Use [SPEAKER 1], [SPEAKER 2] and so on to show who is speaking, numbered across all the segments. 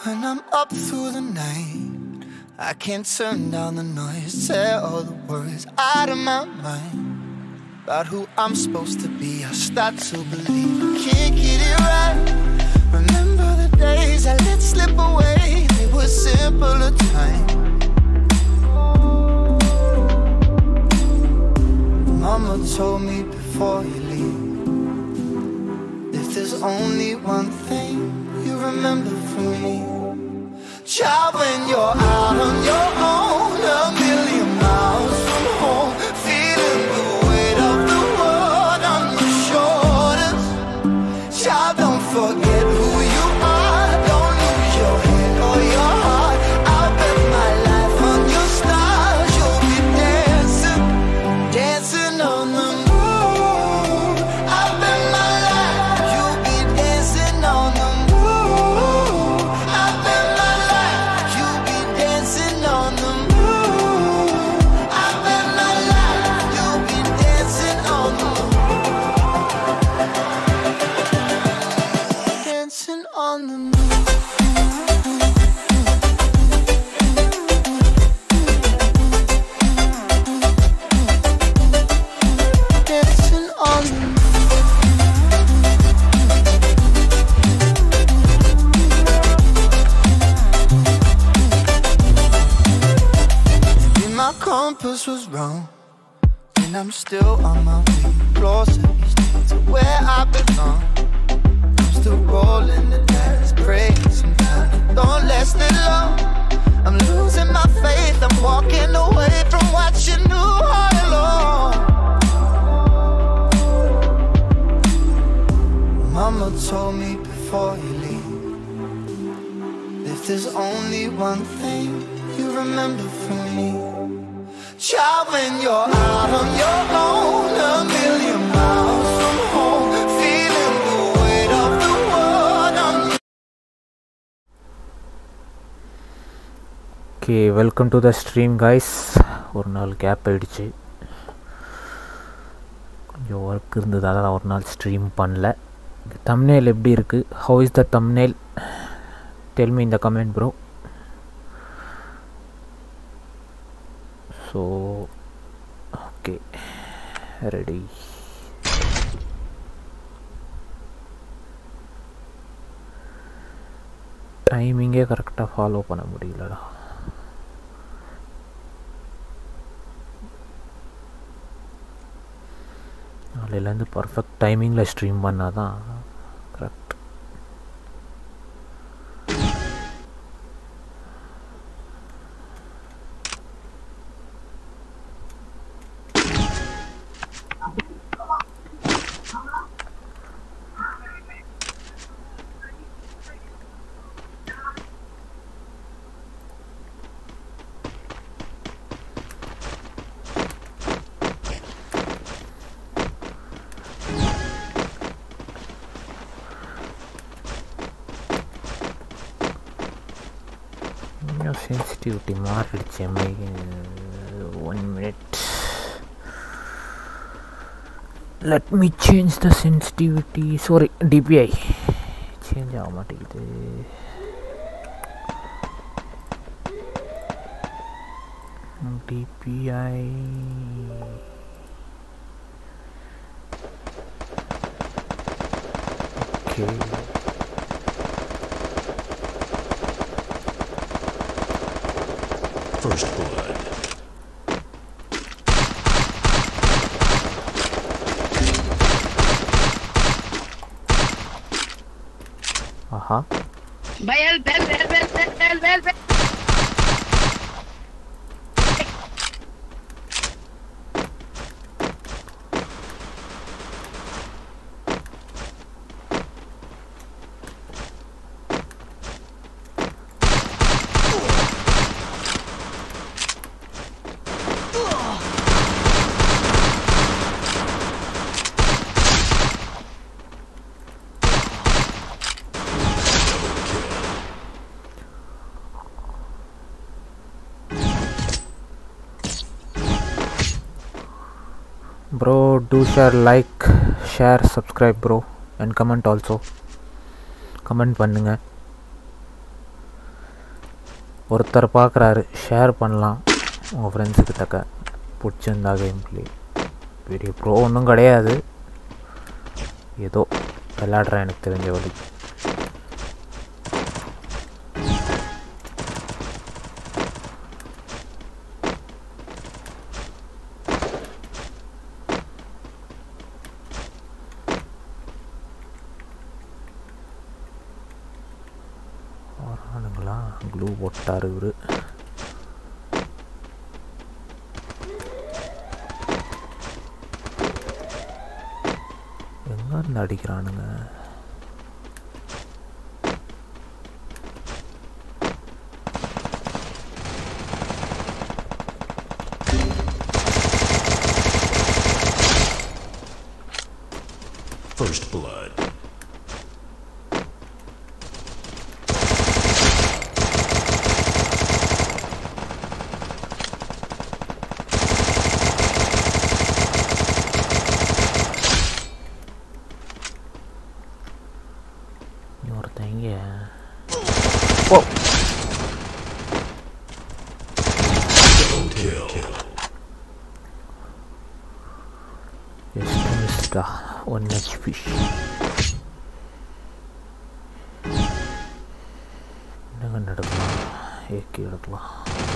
[SPEAKER 1] When I'm up through the night, I can't turn down the noise, tear all the worries out of my mind. About who I'm supposed to be, I start to believe I can't get it right. Remember the days I let slip away, they were simpler times. Mama told me before you leave If there's only one thing you remember from me Child, when you're out on your own A million miles from home Feeling the weight of the world on your shoulders Child, don't forget who you are Don't lose your head or your heart I'll bet my life on your stars You'll be dancing dancing on the moon. I bet my life you'll be dancing on the moon. I bet my life you'll be dancing on the moon. I bet my life you'll be dancing on the moon. Dancing on the moon. Dancing on the moon. Maybe my compass was wrong, and I'm still on my way closer each day to where I belong. I'm still rolling the dice, praying sometimes don't last it long. I'm losing my faith. I'm walking away from what you knew all along. Mama told me before you leave If there's only one thing you remember from me Child, when you're out on your own A million miles from home Feeling the weight of the world on your
[SPEAKER 2] okay welcome to the stream guys ஒரு நாள் gap ஆயிடுச்சு கொஞ்சம் work இருந்தது அதான் ஒரு நாள் stream பண்ணல thumbnail எப்படி இருக்குது how is the thumbnail tell me இந்த comment bro so okay ready டைமிங்கே கரெக்டாக ஃபாலோ பண்ண முடியலடா நாளையிலேருந்து பர்ஃபெக்ட் டைமிங்கில் ஸ்ட்ரீம் பண்ணால் தான் கரெக்ட் இன்னும் சென்சிட்டிவிட்டி மாறிடுச்சு எம்ஐக்கு one minute let me change the sensitivity sorry DPI change ஆக மாட்டேங்குது டிபிஐ ஓகே
[SPEAKER 3] First blood.
[SPEAKER 2] ஆஹா
[SPEAKER 4] Bell, bell, bell, bell, bell, bell, bell, bell.
[SPEAKER 2] bro do share like share subscribe bro and comment also comment பண்ணுங்க ஒருத்தர் பார்க்குறாரு share பண்ணலாம் உங்கள் ஃப்ரெண்ட்ஸுக்கிட்டக்க பிடிச்சிருந்தா game play பெரிய ப்ரோ ஒன்றும் கிடையாது ஏதோ விளையாடுறேன் எனக்கு தெரிஞ்ச வழி வரானுங்களா க்ளூ போட்டார் இவரு எங்க இருந்து அடிக்கிறானுங்க
[SPEAKER 3] First blood.
[SPEAKER 2] இன்னொருத்தன் இங்க ஓ
[SPEAKER 3] Double kill.
[SPEAKER 2] ஜஸ்ட் மிஸ்டா ஒன் ஹெச்பி என்னங்க நடக்கலாம் ஏக்கி எடுக்கலாம்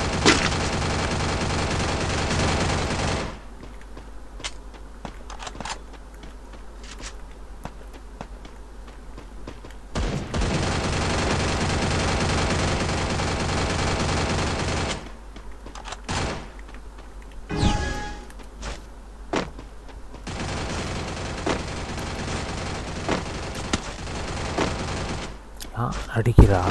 [SPEAKER 2] ஆ அடிக்கிறா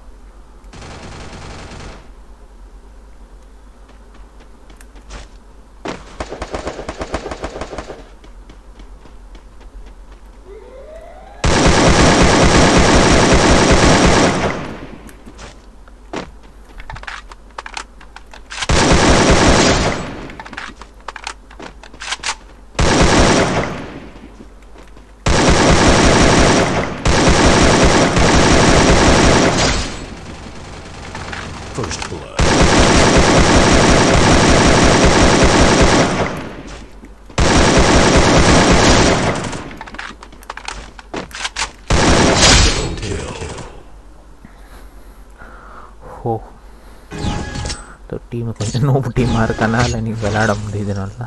[SPEAKER 3] First blood. Double kill.
[SPEAKER 2] ஓ இந்த டீம் கொஞ்சம் நோப்பு டீமாக இருக்கனால நீ விளையாட முடியுது நல்லா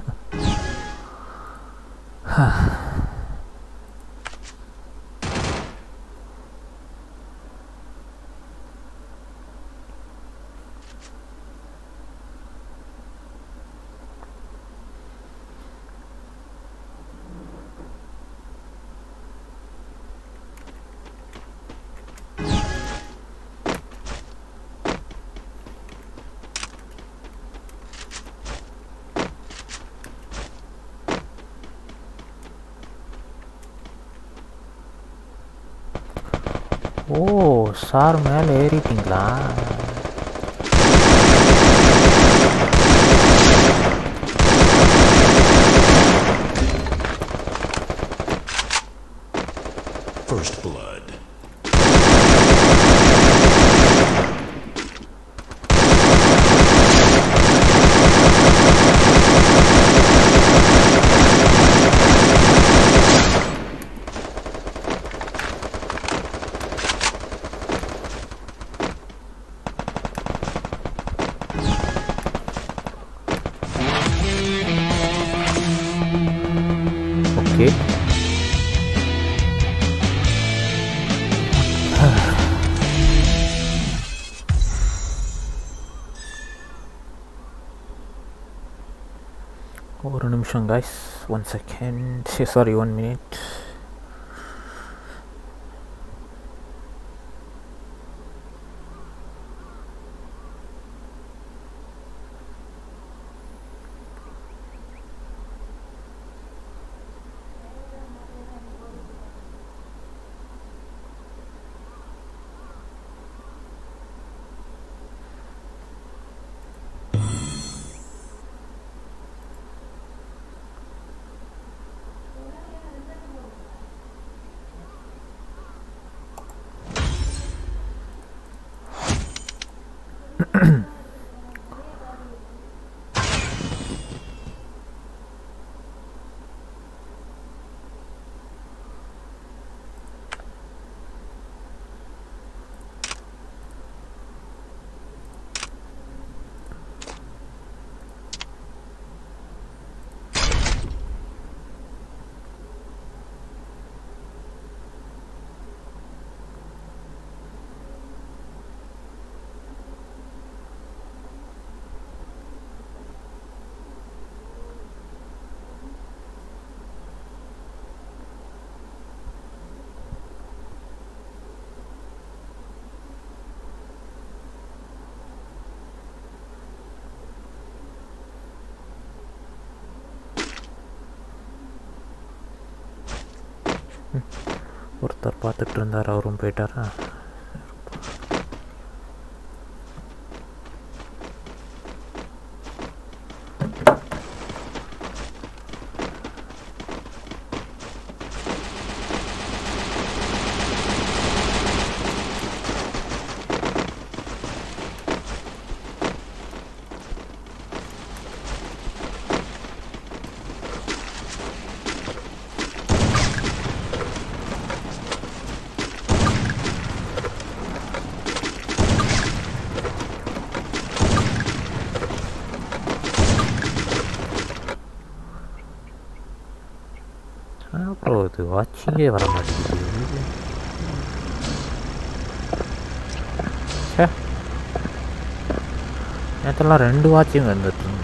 [SPEAKER 2] ஓ சார் மேலே ஏறிட்டீங்களா
[SPEAKER 3] First blood.
[SPEAKER 2] ஓகே ஒரு நிமிஷம் guys one second sorry one minute ஒருத்தர் பார்த்துட்டு இருந்தார் அவரும் போயிட்டாரா அப்புறம் இது வாட்சிங்கே வர மாட்டேங்குது ச்சே நேற்றெல்லாம் ரெண்டு வாட்சிங் வந்துட்டு இருந்தது.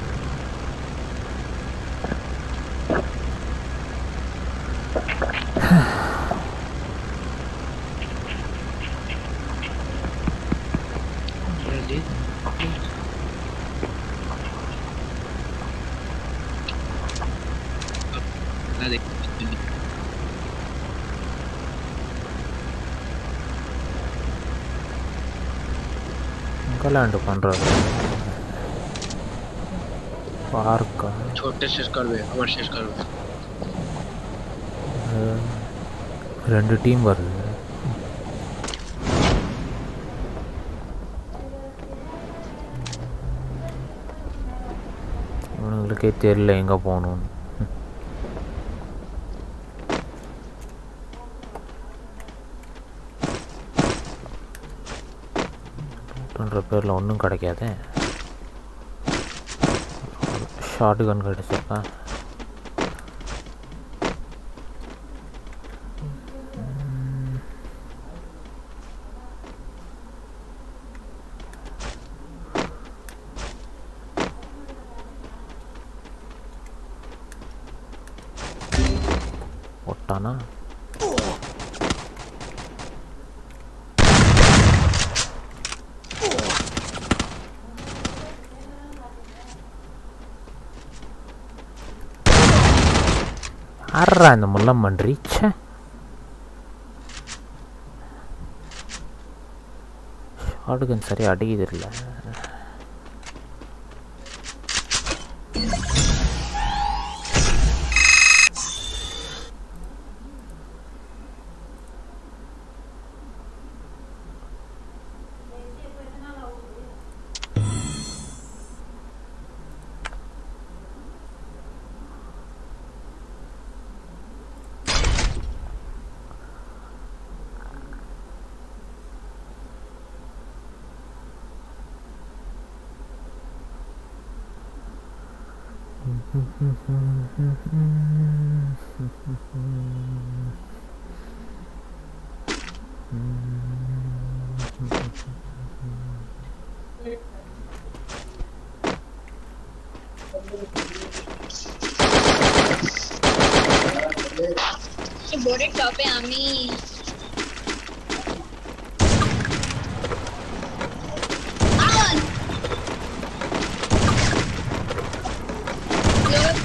[SPEAKER 4] Really? Nadie.
[SPEAKER 2] எங்கே லேண்டு பண்ணுறது பார்க்கா
[SPEAKER 4] ছোটটা শেষ করবে আবার শেষ করবে
[SPEAKER 2] ரெண்டு டீம் வருது இவனுங்களுக்கே தெரியல எங்கே போகணும்னு பண்ணுற பேரில் ஒன்றும் கிடைக்காதே ஷார்ட் கன் கிடச்சிருக்கேன் போட்டானா யாரா இந்த முள்ளம்பன்றி ச்சே ஷார்ட் சரியா அடிக்குது இல்லை
[SPEAKER 5] বোর্ডের টপে আমি আগুন! Good.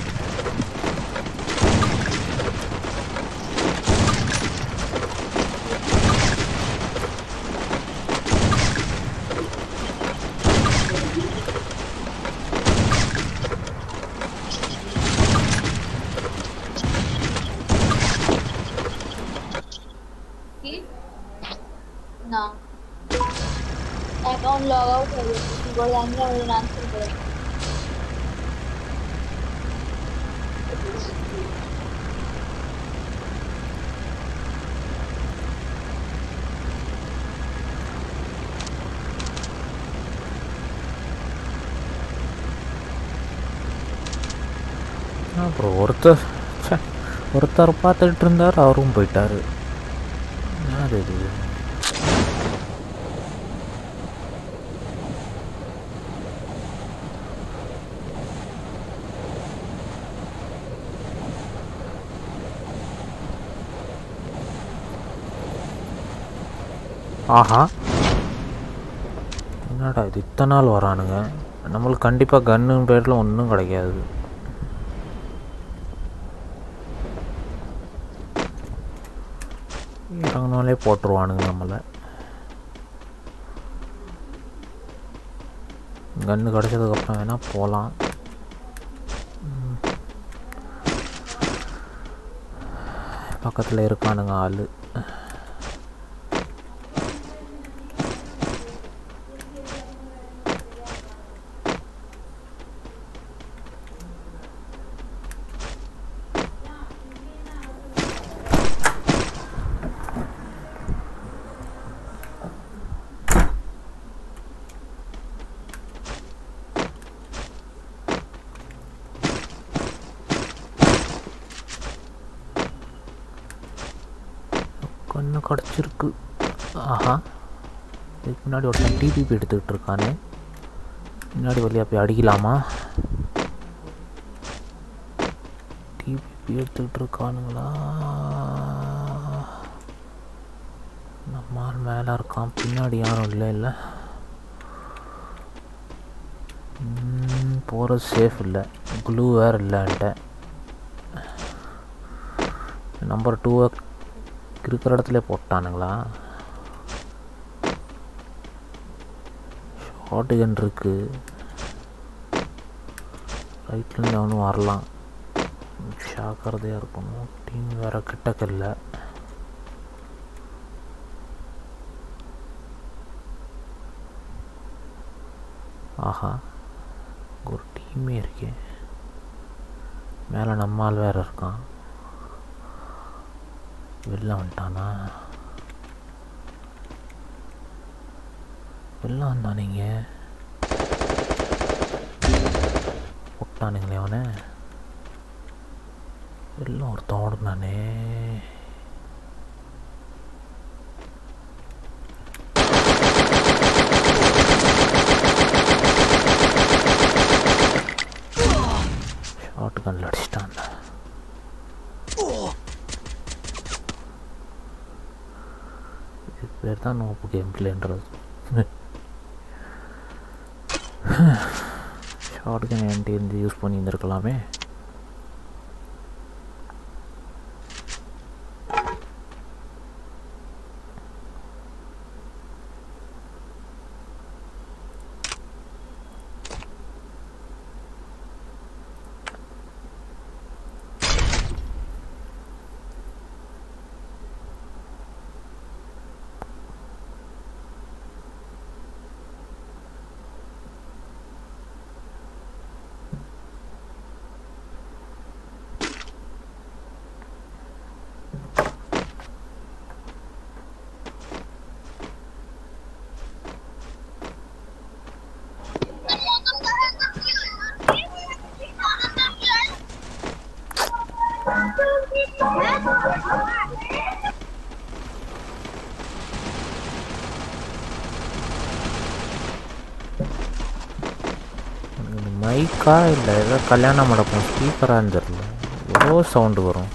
[SPEAKER 5] போது அங்கே ஒரு ஆன்சர் போடு
[SPEAKER 2] அப்புறம் ஒருத்தர் ச்சே, ஒருத்தர் பார்த்துட்டு இருந்தார் அவரும் போயிட்டாரு யார் இது ஆஹா என்னடா இது இத்தனை நாள் வரானுங்க நம்மளுக்கு கண்டிப்பாக கன்னு பேரில் ஒன்றும் கிடைக்காது இறங்கினாலே போட்டுருவானுங்க நம்மளை கன்று கிடச்சதுக்கப்புறம் வேணால் போகலாம் பக்கத்தில் இருக்கானுங்க ஆள் கண்ணு கிடச்சிருக்கு ஆஹா இதுக்கு முன்னாடி ஒருத்தன் டிபிபி எடுத்துக்கிட்டு இருக்கானே முன்னாடி வழியாக போய் அடிக்கலாமா டிபிபி எடுத்துக்கிட்டு இருக்கானுங்களா நம்மால் மேலே இருக்கான் பின்னாடி யாரும் இல்லை இல்லை போகிறது சேஃப் இல்லை க்ளூ வேறு இல்லைன்ட்ட நம்பர் டூவை இருக்கிற இடத்துல போட்டானுங்களா ஷார்ட் கன் இருக்கு ரைட்லேருந்து அவனும் வரலாம் ஜாக்கிரதையாக இருக்கணும் டீம் வேற கிட்டக்க இல்லை ஆஹா ஒரு டீமே இருக்கே மேலே நம்மால் வேற இருக்கான் வெளில வந்துட்டானா வெளில வந்தானுங்க விட்டானுங்களே அவனை வெளில ஒருத்தன் ஓடுனானே ஷார்ட் கன்ல அடிச்சிட்டான் இது பேர் தான் நோப்பு கேம் பிளேன்றது ஷார்ட் கன் என்கிட்ட இருந்து யூஸ் பண்ணி இருந்திருக்கலாமே மைக்கா இல்லை ஏதோ கல்யாணம் நடக்கும் ஸ்பீக்கரான்னு தெரியல எவ்வளோ சவுண்டு வரும்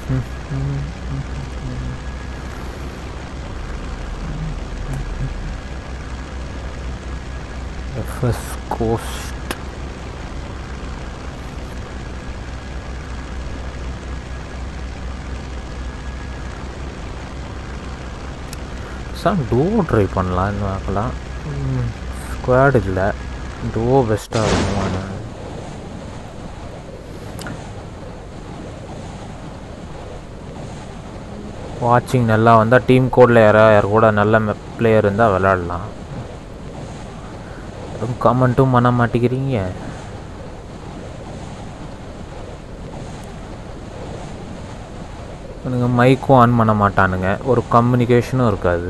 [SPEAKER 2] எஃப்எஸ் கோஸ்ட் சார் டோ ட்ரை பண்ணலான்னு பார்க்கலாம் ஸ்குவாட் இல்லை டோ பெஸ்ட்டாக இருக்குமான வாட்சிங் நல்லா வந்தால் டீம் கோடில் யாரா யார் கூட நல்ல பிளேயர் இருந்தால் விளாடலாம் எதுவும் கமெண்ட்டும் பண்ண மாட்டேங்கிறீங்க இவனுங்க மைக்கும் ஆன் பண்ண மாட்டானுங்க ஒரு கம்யூனிகேஷனும் இருக்காது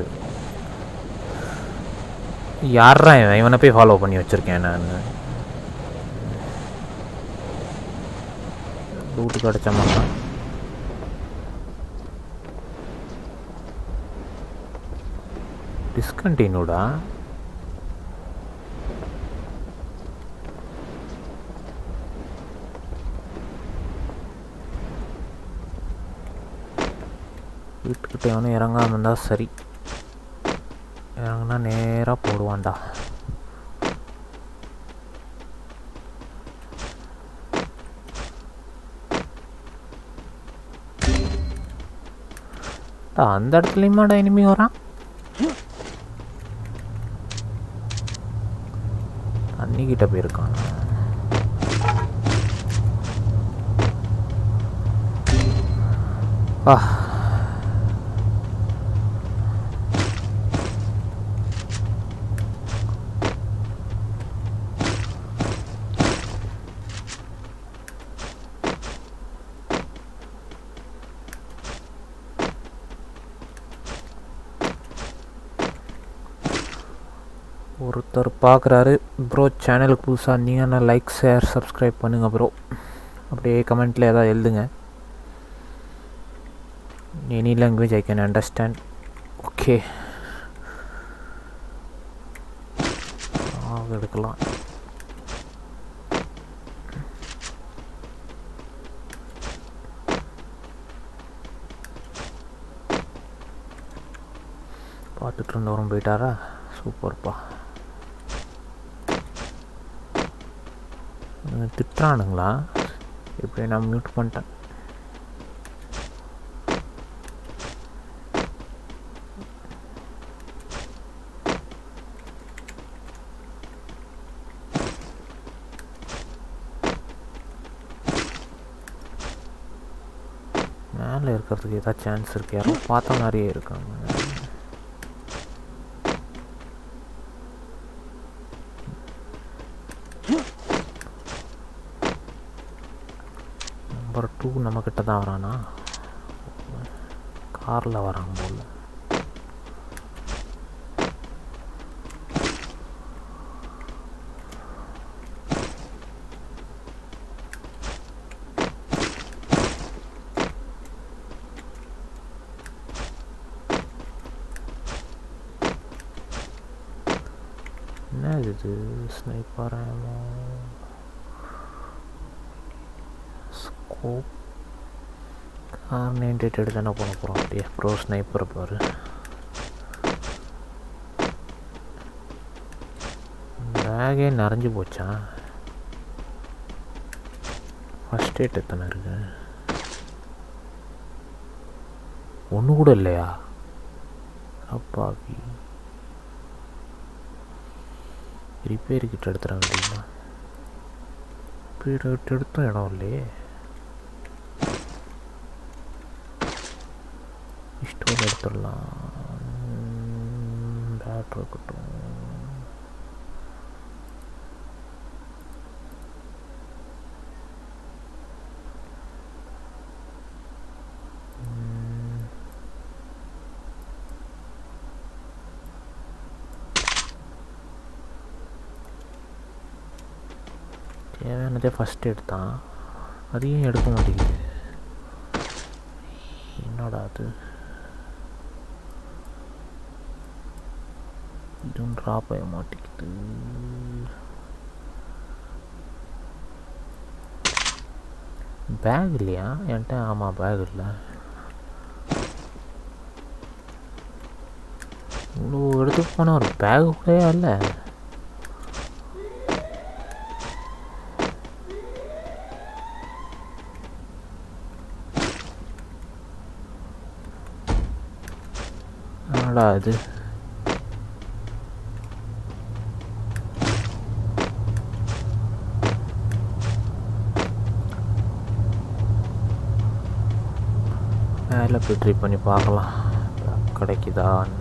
[SPEAKER 2] யாரா இவன் இவனை போய் ஃபாலோ பண்ணி வச்சுருக்கேன் நான் லூட்டு கிடச்ச மாட்டான் டிஸ்கண்டினியூடா வீட்டுக்கிட்ட எவனும் இறங்காம இருந்தால் சரி இறங்குனா நேராக போடுவான்டா டா, அந்த இடத்துலையுமாடா இனிமே வரான் தண்ணிக்கிட்ட போயிருக்கான் ஆ ஒருத்தர் பார்க்குறாரு ப்ரோ சேனலுக்கு புதுசாக இருந்தீங்கன்னா லைக் ஷேர் சப்ஸ்கிரைப் பண்ணுங்கள் ப்ரோ அப்படியே கமெண்ட்டில் ஏதாவது எழுதுங்க any language I can understand okay எடுக்கலாம் பார்த்துட்டு இருந்தவரும் போயிட்டாரா சூப்பர்ப்பா இவங்க திட்டுறானுங்களா இப்படி நான் மியூட் பண்ணிட்டேன் மேலே இருக்கிறதுக்கு ஏதாவது சான்ஸ் இருக்கு யாரோ பார்த்த மாதிரியே இருக்காங்க நம்பர் டூ நம்மக்கிட்ட தான் வரானா காரில் வரான் போல என்ன இது sniper ammo scope Kar ninety eight தானே போன போகிறோம் அப்படியே ப்ரோ ஸ்னைப்பர் பாரு பேகே நிறைஞ்சு போச்சா ஃபஸ்ட் எய்ட் எத்தனை இருக்கு ஒன்று கூட இல்லையா அப்பாவி ரிப்பேர் கிட்ட எடுத்துட வேண்டியதுமா ரிப்பேர் கிட்ட எடுத்தும் இடம் இல்லையே ஸ்டோர் எடுத்துடலாம் பேட்ரு இருக்கட்டும் ம். தேவையானதே ஃபஸ்ட் எடுத்தான் அதையும் எடுக்க மாட்டேங்குது என்னடா அது இதுவும் ட்ராப் ஆக மாட்டேங்குது பேக் இல்லையா என்கிட்ட ஆமாம் பேக் இல்லை இவ்வளோ எடுத்துட்டு போன ஒரு பேக் கூடயே இல்லை என்னடா இது மேலே போய் ட்ரை பண்ணி பார்க்கலாம் கிடைக்குதான்னு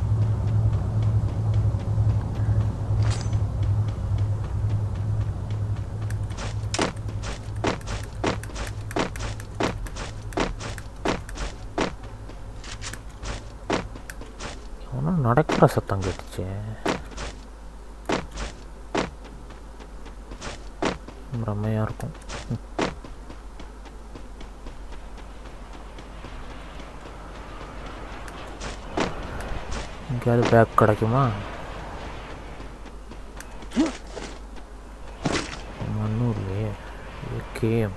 [SPEAKER 2] ஒன்றும் நடக்கிற சத்தம் கேட்டுச்சு பிரம்மையாக இருக்கும் ம். எங்கேயாவது பேக் கிடைக்குமா ஒன்றும் இல்லையே கேம்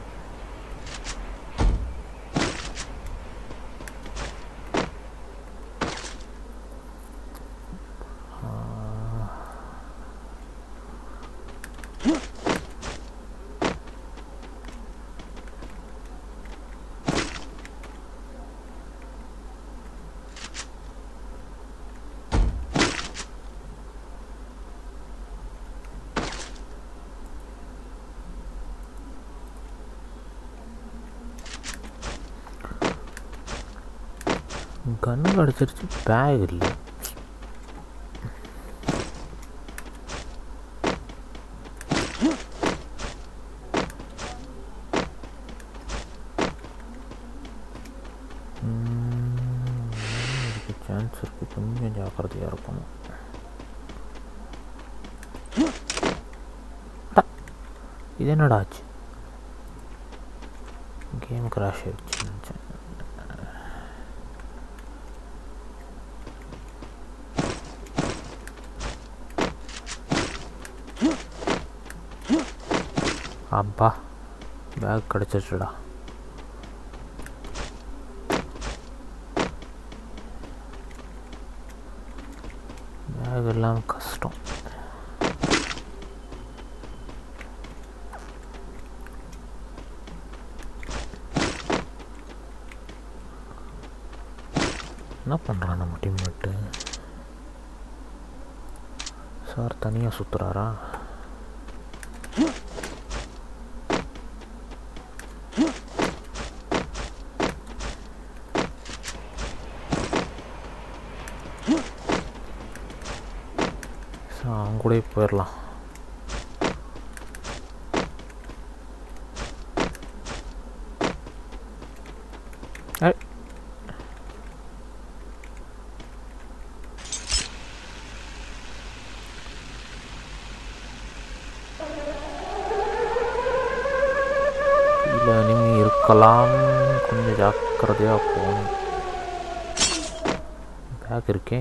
[SPEAKER 2] கண்ணு கிடச்சிருச்சு பேக் இல்லை சான்ஸ் இருக்கு கொஞ்சம் ஜாக்கிரதையாக இருக்கணும் அட, இது என்னடா ஆச்சு கேம் கிராஷ் ஆயிடுச்சு நினச்சேன் அப்பா பேக் கிடச்சிச்சுடா பேக் எல்லாம் கஷ்டம் என்ன பண்ணுறான் நம்ம டீம்மேட்டு சார் தனியாக சுற்றுறாரா ஸோ அவங்க கூடயே போயிடலாம் ஏய். கீழே இனிமே இருக்கலாம் கொஞ்சம் ஜாக்கிரதையாக போகணும் பேக் இருக்கே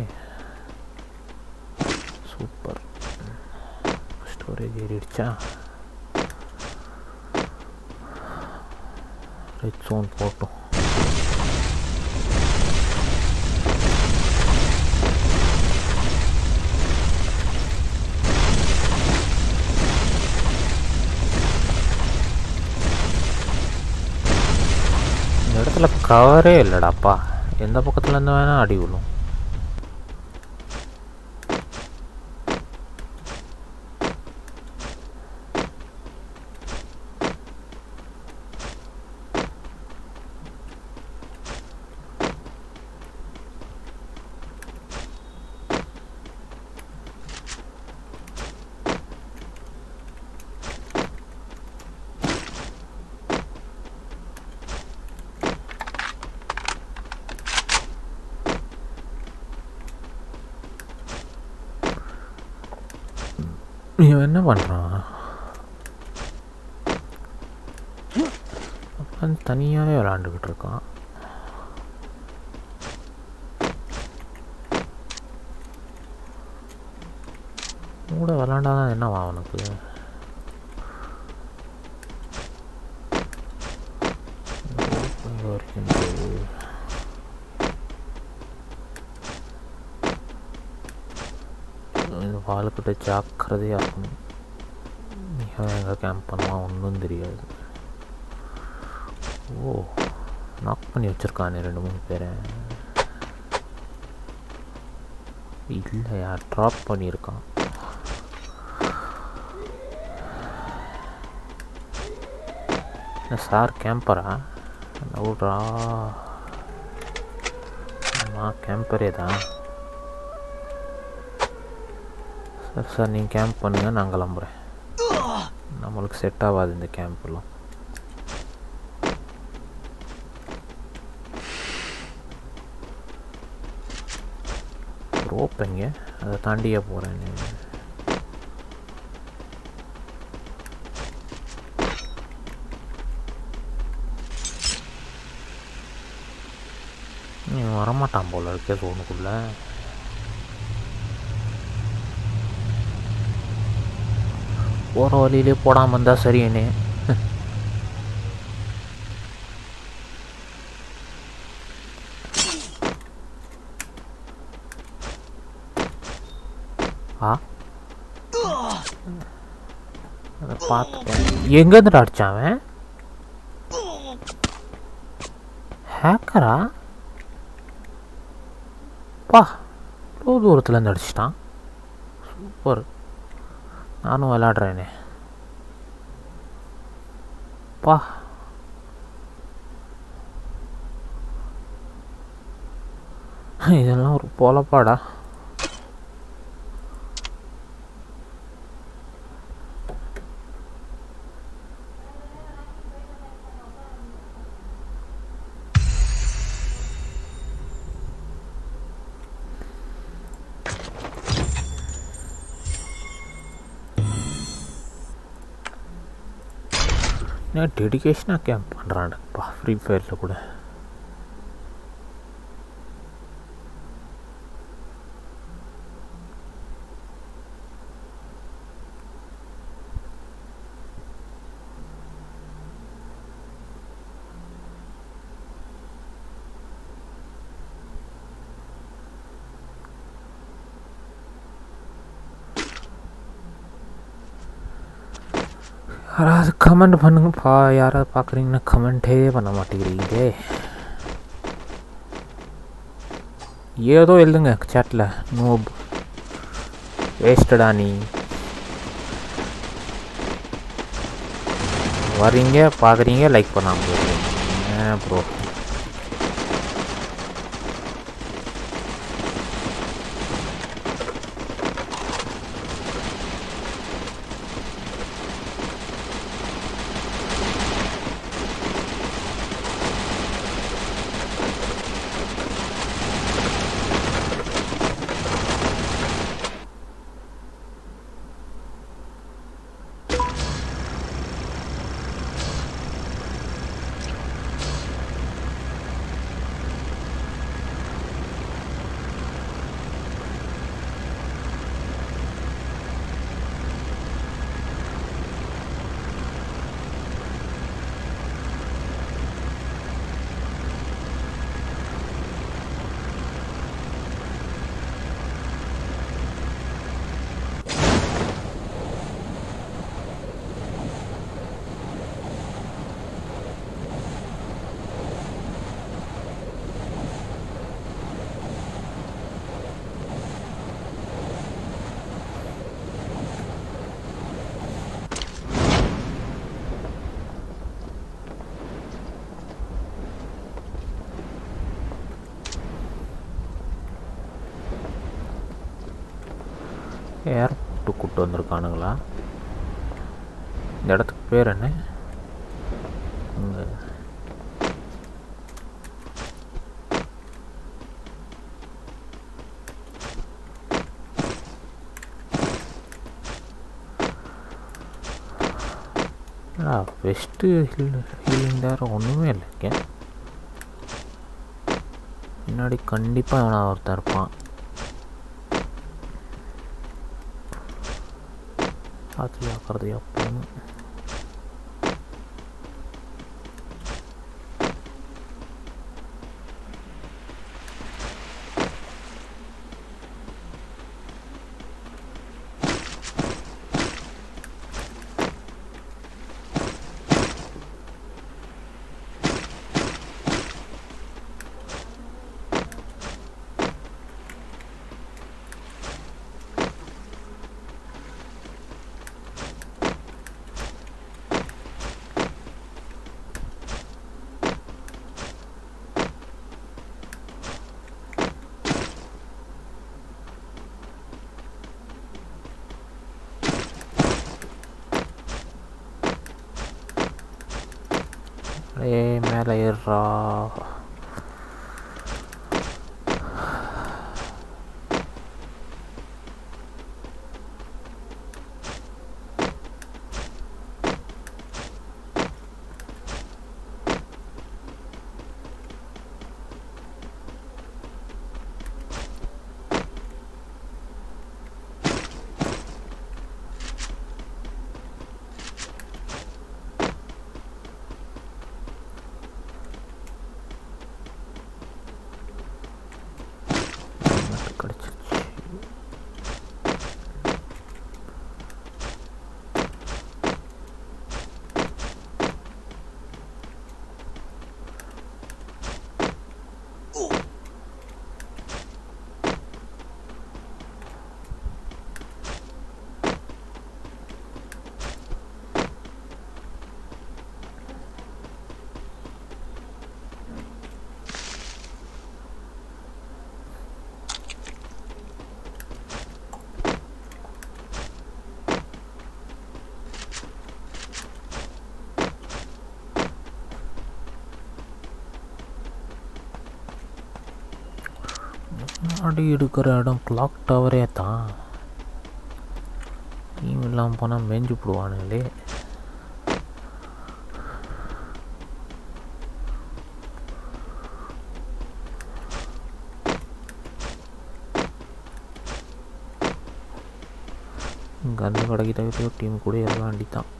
[SPEAKER 2] சூப்பர் ஸ்டோரேஜ் ஏறிடுச்சா ரெட் ஜோன் போட்டோம் இந்த இடத்துல கவரே இல்லைடாப்பா எந்த பக்கத்துலேருந்து வேணால் அடி விழும் இவன் என்ன பண்ணுறான் உட்காந்து தனியாகவே விளாண்டுக்கிட்டு இருக்கான் கூட விளாண்டாதான் என்னவா அவனுக்கு வரைக்கும் இருக்கு. இந்த வாளுக்கிட்ட ஜாக்கிரதையாக இருக்கணும் இவன் எங்கே கேம்ப் பண்ணுவான் ஒன்றும் தெரியாது ஓ நாக் பண்ணி வச்சுருக்கானே ரெண்டு மூணு பேரை இல்லையா ட்ராப் பண்ணியிருக்கான் என்ன சார் கேம்பரா நவுட்ரா ஆமாம் கேம்பரே தான் சார் சார் நீங்கள் கேம்ப் பண்ணுங்கள் நான் கிளம்புறேன் நம்மளுக்கு செட் ஆகாது இந்த கேம்ப்லாம் ரோப் எங்க அதை தாண்டியே போகிறேன் நீ வரமாட்டான் போல இருக்கே ஜோனுக்குள்ள போகிற வழியிலே போடாமல் இருந்தால் சரிண்ணே ஆ அதை பார்த்துட்டேன் எங்கேருந்து அடிச்சான் அவன் ஹேக்கரா பா இவ்வளோ தூரத்துலேருந்து அடிச்சிட்டான் சூப்பர் நானும் விளாடுறேனே பா இதெல்லாம் ஒரு பொழப்பாடா நான் டெடிகேஷனாக கேம்ப் பண்ணுறான்ப்பா ஃப்ரீ ஃபயரில் கூட யாராவது கமெண்ட் பண்ணுங்கப்பா யாராவது பார்க்குறீங்கன்னா கமெண்ட்டே பண்ண மாட்டேங்கிறீங்களே ஏதோ எழுதுங்க சேட்டில் நோப் வேஸ்டடா நீ வரீங்க பார்க்குறீங்க லைக் பண்ணாமல் போகிறீங்க ஏன் ப்ரோ ஏர்போர்ட்டு கூப்பிட்டு வந்திருக்கானுங்களா இந்த இடத்துக்கு பேர் என்ன இங்கே வெஸ்ட்டு ஹில் ஹீலிங் வேறு ஒன்றுமே இல்லைங்க முன்னாடி கண்டிப்பாக எவனா ஒருத்தன் இருப்பான் பார்த்து ஜாக்கிரதையாக போகணும் ஏய் மேலே ஏறுறா மட்டும் கிடச்சிருச்சு முன்னாடி இருக்கிற இடம் கிளாக் டவரே தான் டீம் இல்லாமல் போனால் மேய்ஞ்சு போடுவானுங்களே கன்று கடைக்கிட்ட டீம் கூட எல்லாம் வேண்டித்தான்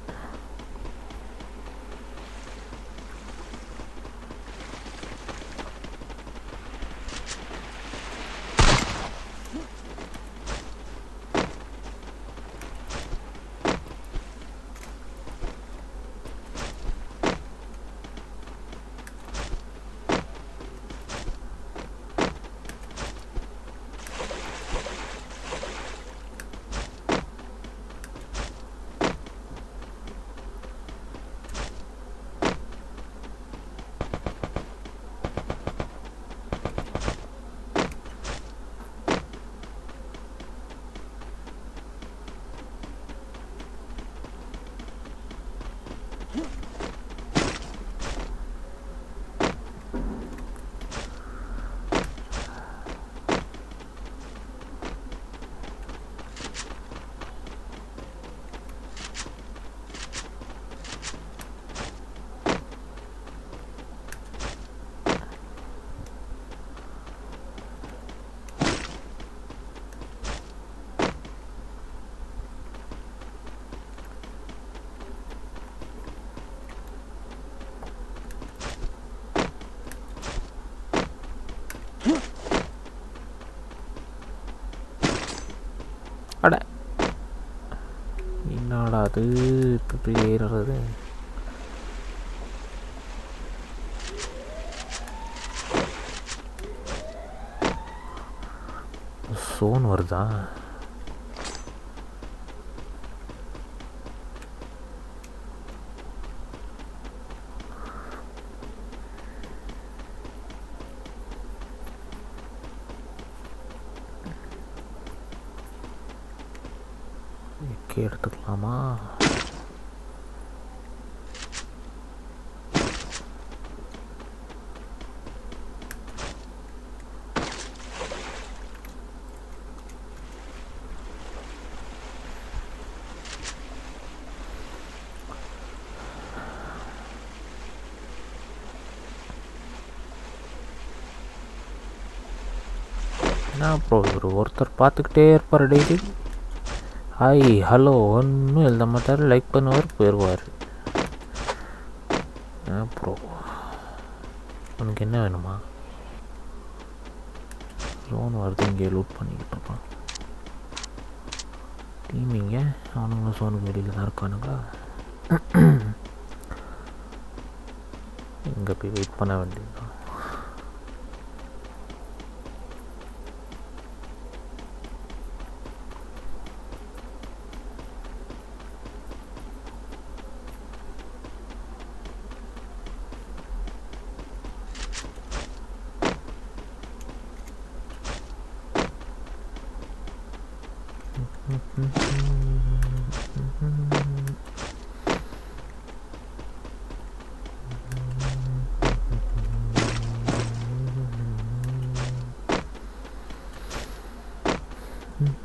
[SPEAKER 2] அட என்னடா அது இப்படி ஏறுறது சோன் வருதா ஓகே எடுத்துக்கலாமா என்ன ப்ரோ இவர் ஒருத்தர் பார்த்துக்கிட்டே இருப்பார் டெய்லி ஹாய் ஹலோ ஒன்றும் எழுத மாட்டார் லைக் பண்ணுவார் போயிடுவார் ப்ரோ உனக்கு என்ன வேணுமா லோன் வருது இங்கே லூட் பண்ணிக்கிட்டு இருப்பான் டீமிங்க அவனுங்களும் சோனுக்கு வெளியில் தான் இருக்கானுங்களா இங்கே போய் வெயிட் பண்ண வேண்டியதுதான்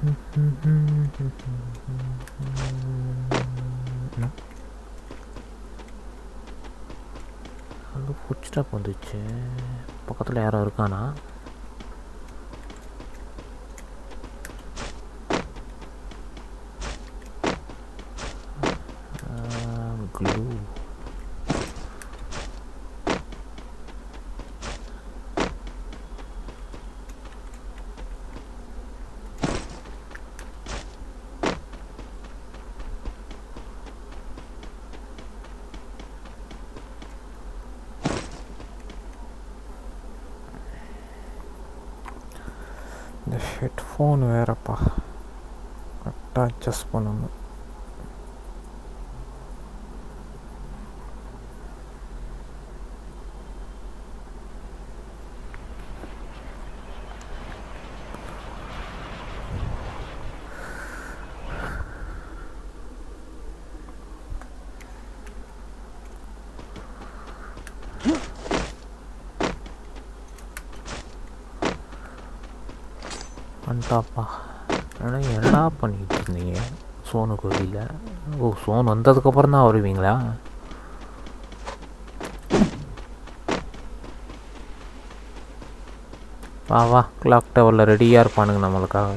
[SPEAKER 2] அங்கே ஃபுட் ஸ்டாப் வந்துச்சு பக்கத்தில் யாரோ இருக்கானா க்ளூ இந்த ஹெட்ஃபோன் வேறப்பா கரெக்டாக அட்ஜஸ்ட் பண்ணணும் வந்துட்டாப்பா ஆனால் என்னடா பண்ணிட்டு இருந்தீங்க சோனு கோவிலில் ஓ சோன் வந்ததுக்கப்புறம் தான் வருவீங்களா வா வா கிளாக் டவரில் ரெடியாக இருப்பானுங்க நம்மளுக்காக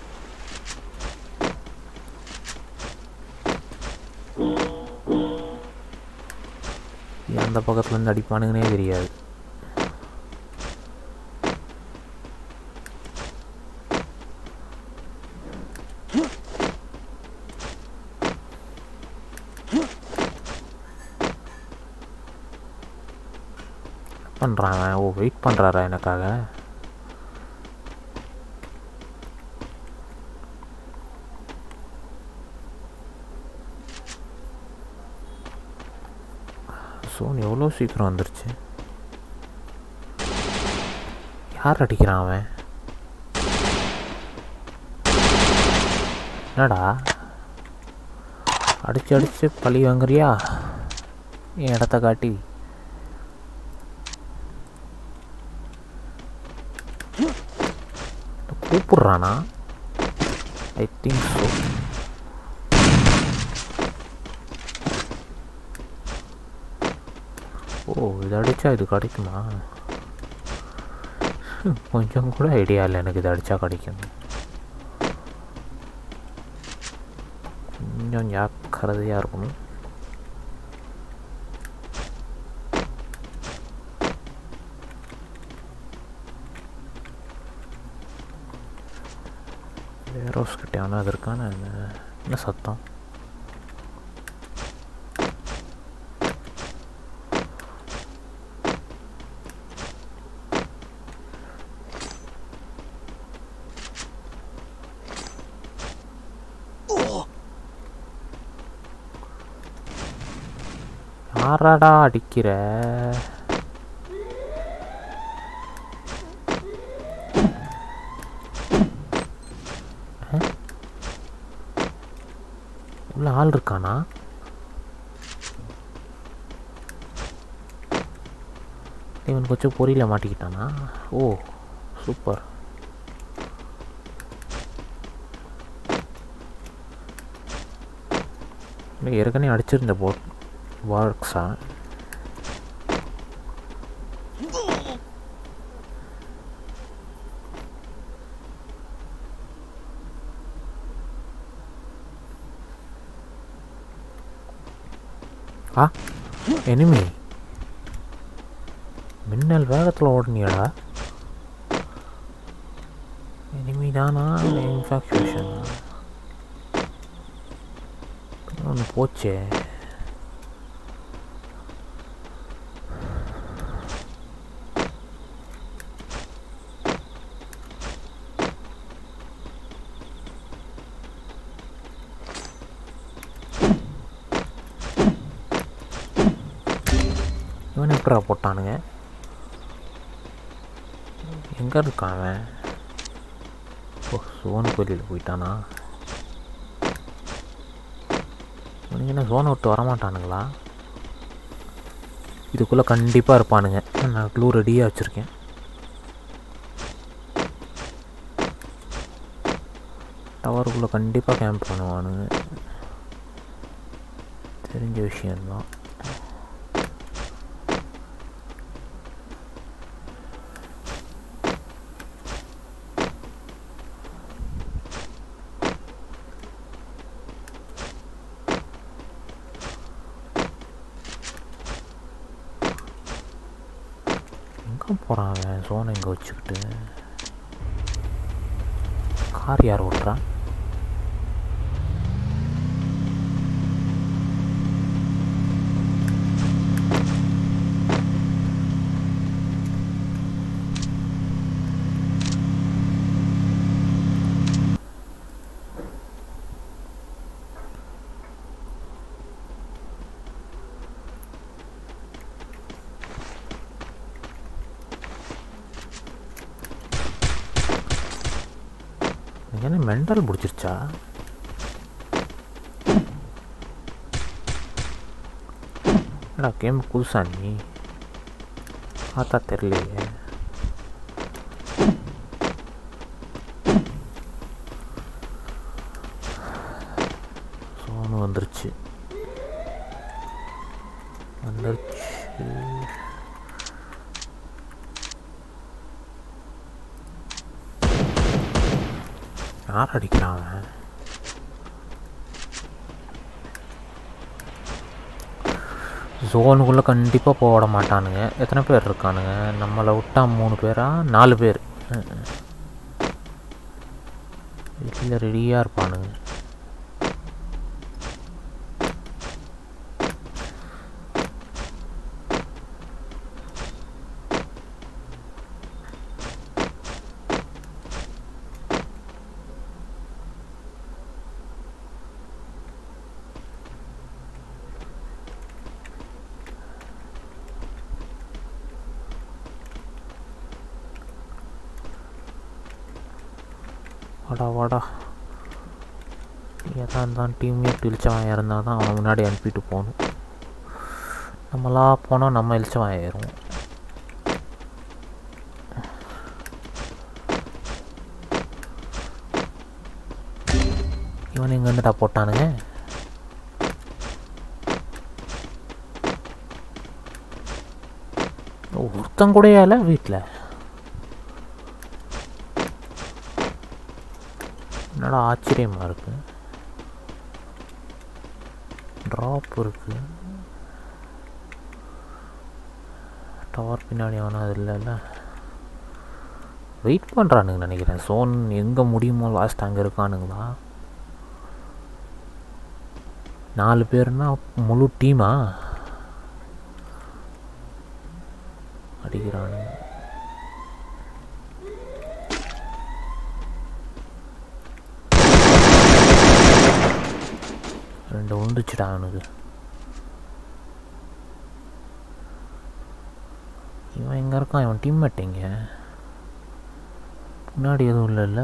[SPEAKER 2] எந்த பக்கத்துலேருந்து அடிப்பானுங்கன்னே தெரியாது பண்ணுறான் அவன் ஓ வெயிட் பண்ணுறாரா எனக்காக சோன் எவ்வளோ சீக்கிரம் வந்துருச்சு யார் அடிக்கிறான் அவன் என்னடா அடிச்சு அடிச்சு பழி வாங்குறியா என் இடத்த காட்டி கூப்பிட்றானா ஐ திங்க் ஸோ ஓ இது அடித்தா இது கிடைக்குமா கொஞ்சம் கூட ஐடியா இல்லை எனக்கு இது அடித்தா கிடைக்கும் கொஞ்சம் ஜாக்கிரதையாக இருக்கணும் வேரோஸ் கிட்ட ஆனால் அது இருக்கான என்ன சத்தம் யாராடா அடிக்கிற உள்ள ஆள் இருக்கானா இவன் கொஞ்சம் பொரியில் மாட்டிக்கிட்டானா ஓ சூப்பர் ஏற்கனவே அடிச்சிருந்த போட் வார்க்ஸா ஆ எனிமி மின்னல் வேகத்தில் ஓடுனியாடா எனிமி தானா இல்லை இன்ஃபாக்சுவேஷனா ஒன்று போச்சே இவன் எப்படா போட்டானுங்க எங்கே இருக்கான் அவன் ஓ சோன் கோயிலில் போயிட்டானா இவனுங்க என்ன சோனை விட்டு வரமாட்டானுங்களா இதுக்குள்ளே கண்டிப்பாக இருப்பானுங்க நான் க்ளூ ரெடியாக வச்சுருக்கேன் டவருக்குள்ளே கண்டிப்பாக கேம்ப் பண்ணுவானுங்க தெரிஞ்ச விஷயந்தான் எங்கே போகிறான் அவன் சோனை இங்கே வச்சுக்கிட்டு கார் யார் ஓட்டுறா எனக்கு என்ன மெண்டல் பிடிச்சிருச்சா என்னடா கேம் புதுசா நீ பார்த்தா தெரியலையே சோனு வந்துருச்சு வந்துருச்சு யார் அடிக்கிறான் அவன் ஜோனுக்குள்ளே கண்டிப்பாக போக விட மாட்டானுங்க எத்தனை பேர் இருக்கானுங்க நம்மளை விட்டா மூணு பேரா நாலு பேர் வீட்டில் ரெடியாக இருப்பானுங்க வாடா வாடா எதா இருந்தால் டீம்மேட் இழிச்சவன் இருந்தால் தான் அவனை முன்னாடி அனுப்பிட்டு போகணும் நம்மளா போனால் நம்ம இழிச்சவன் ஆயிரும் இவன் எங்கே வந்துட்டா போட்டானுங்க ஒருத்தன் கூடயா இல்லை வீட்டில் என்னடா ஆச்சரியமாக இருக்கு ட்ராப் இருக்கு டவர் பின்னாடி அவனா அது இல்லைல்ல வெயிட் பண்ணுறானுங்க நினைக்கிறேன் சோன் எங்கே முடியுமோ லாஸ்ட் அங்கே இருக்கானுங்களா நாலு பேர்னா முழு டீமா அடிக்கிறானுங்க ரெண்டு உண்டுச்சுடா அவனுக்கு இவன் எங்கே இருக்கான் இவன் டீம்மேட் எங்க முன்னாடி எதுவும் இல்லைல்ல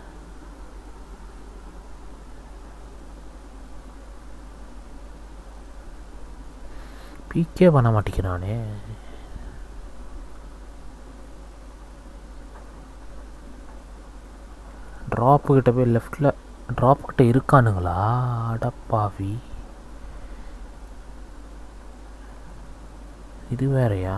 [SPEAKER 2] பீக்கே பண்ண மாட்டேங்கிறானே ட்ராப்பு கிட்ட போய் லெஃப்டில் ட்ராப் கிட்ட இருக்கானுங்களா அடப்பாவி இது வேறயா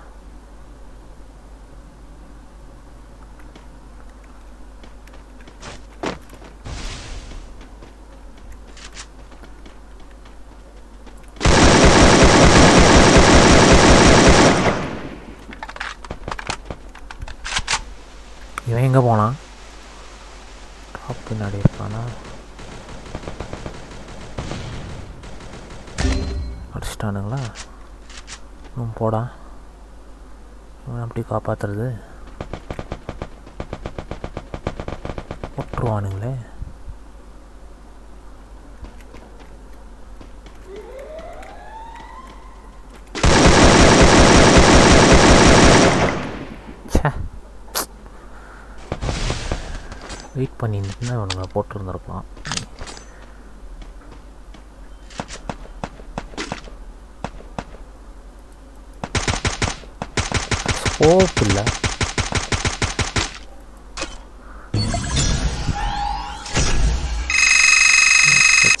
[SPEAKER 2] இவன் எங்கே போனான் டாப் பின்னாடி இருக்கானா அடிச்சிட்டானுங்களா இன்னும் போடா இவன் அப்படி காப்பாத்துறது விட்டுருவானுங்களே ச்சே வெயிட் பண்ணியிருந்துச்சுன்னா இவனுங்களை போட்டிருந்துருக்கலாம் ஸ்கோப் இல்லை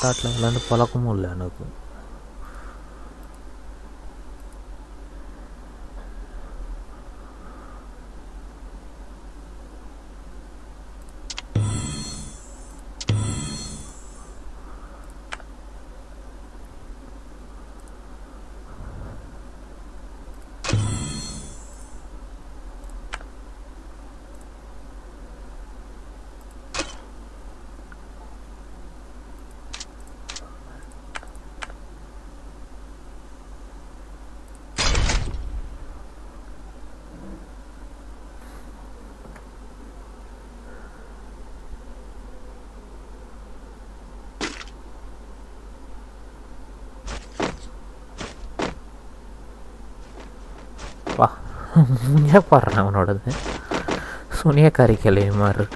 [SPEAKER 2] தாட்டில் விளாண்டு பழக்கமும் இல்லை எனக்கு வா முஞ்ச பாடுறேன் அவனோடது சுனியக்காரி கிளவி மாதிரி இருக்கு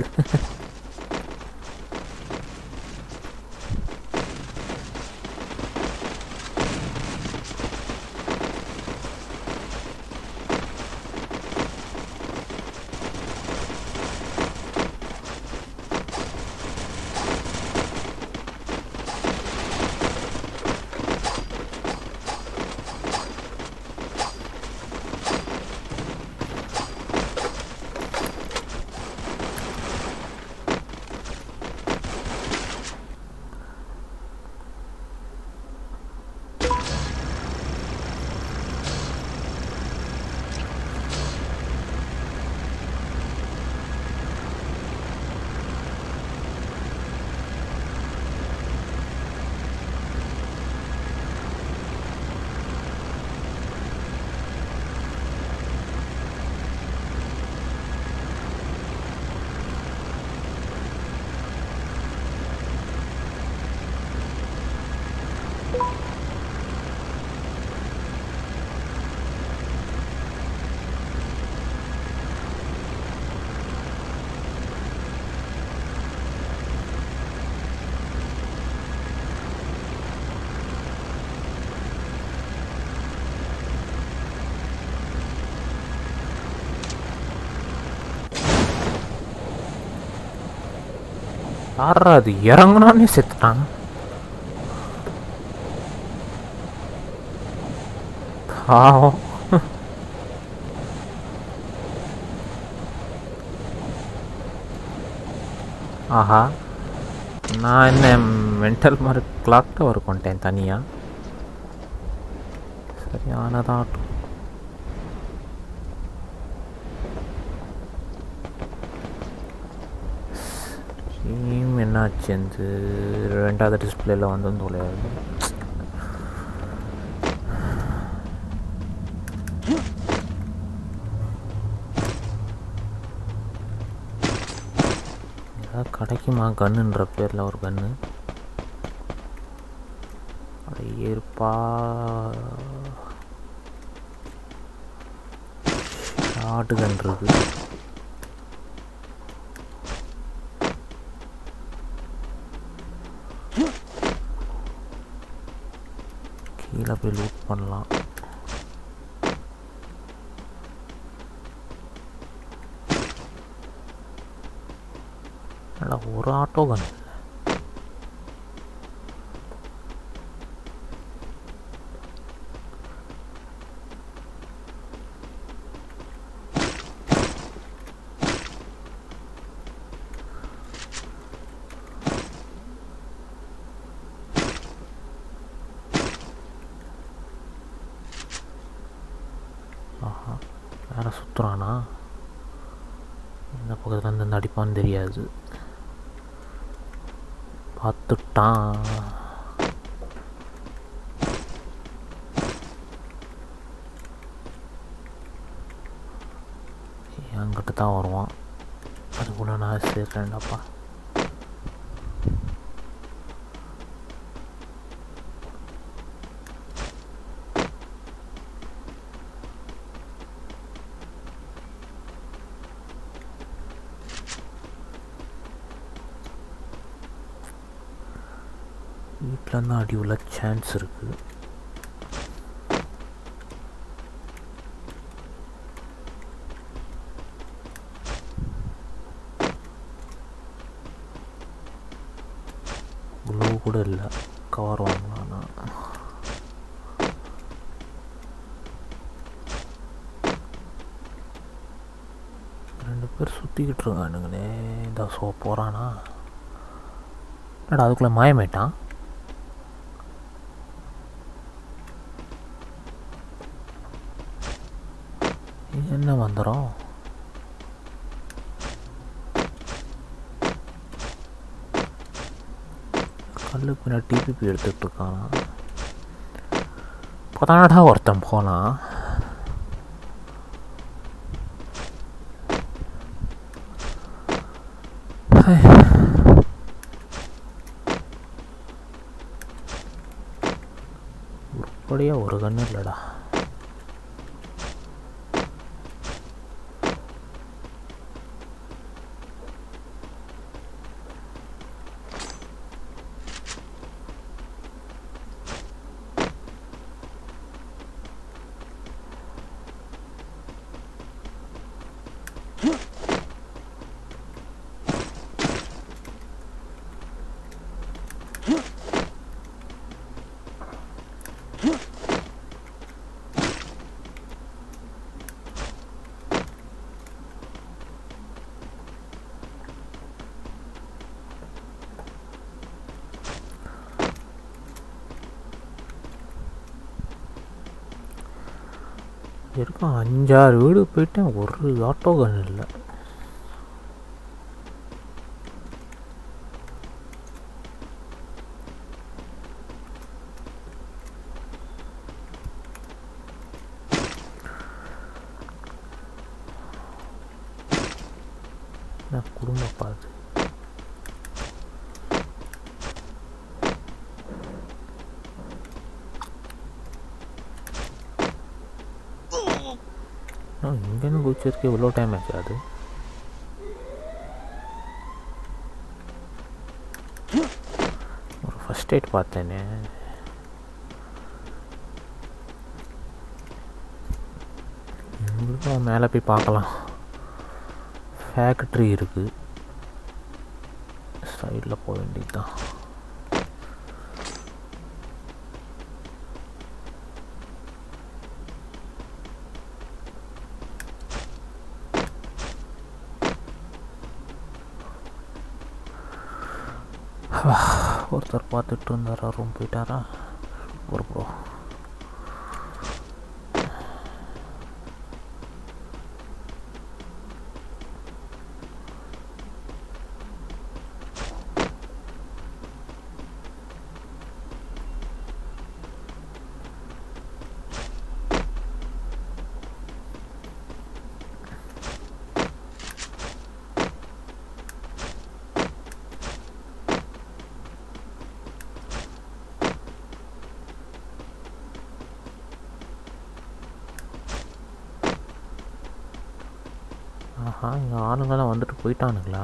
[SPEAKER 2] யாரா அது இறங்குனானே செத்துட்டான் பாவம் ஆஹா நான் என்ன மென்டல் மாதிரி கிளாக் டவர் கொண்டேன் தனியாக சரியானதாட்டும் ஸ்ட்ரீம் என்னாச்சு அந்த ரெண்டாவது டிஸ்பிளேல வந்து தொலையாது ஏதாவது கிடைக்குமா கன்னுன்ற பேரில் ஒரு கன்று அட ஏற்பா ஷார்ட் கன் இருக்கு கீழே போய் லூட் பண்ணலாம் அட ஒரு ஆட்டோ கன் ஆஹா வேற சுற்றுறானா இந்த பக்கத்துல இருந்து இந்த அடிப்பான்னு தெரியாது பார்த்துட்டான் என்கிட்ட தான் வருவான் அதுக்குள்ள நான் சேர்க்கிறேன்டாப்பா வீட்டில் இருந்து அடி உள்ள சான்ஸ் இருக்குது க்ளூ கூட இல்லை கவர் வாங்கலாம்னா ரெண்டு பேர் சுற்றிக்கிட்டு இருக்கானுங்களே இந்த சோ போகிறானா என்னடா அதுக்குள்ளே மாயமேட்டான் இது என்ன வந்துடும் கல்லுக்கு பின்னாடி டிபிபி எடுத்துகிட்டு இருக்கானா இப்போதானடா ஒருத்தன் போனான் உருப்படியா ஒரு கண்ணு இல்லைடா இருக்கும் அஞ்சாறு வீடு போயிட்டேன் ஒரு ஆட்டோ கன் இல்லை என்ன குடும்ப பாது இங்கேருந்து குதிச்சதுக்கு இவ்வளோ டைம் ஆச்சு அது ஒரு ஃபஸ்ட் எய்ட் பார்த்தேனே இவங்களுக்கும் மேலே போய் பார்க்கலாம் ஃபேக்ட்ரி இருக்குது சைடில் போக வேண்டியது தான் ஒருத்தர் பார்த்துட்டு இருந்தாரா ரூம் போயிட்டாரா ஒரு ப்ரோ ஆஹா இங்கே ஆளுங்கெல்லாம் வந்துட்டு போயிட்டானுங்களா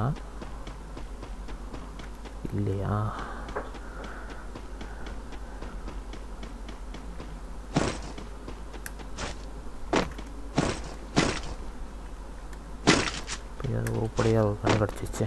[SPEAKER 2] இல்லையா அது உருப்படியாக ஒரு கண்ணு கிடச்சிச்சு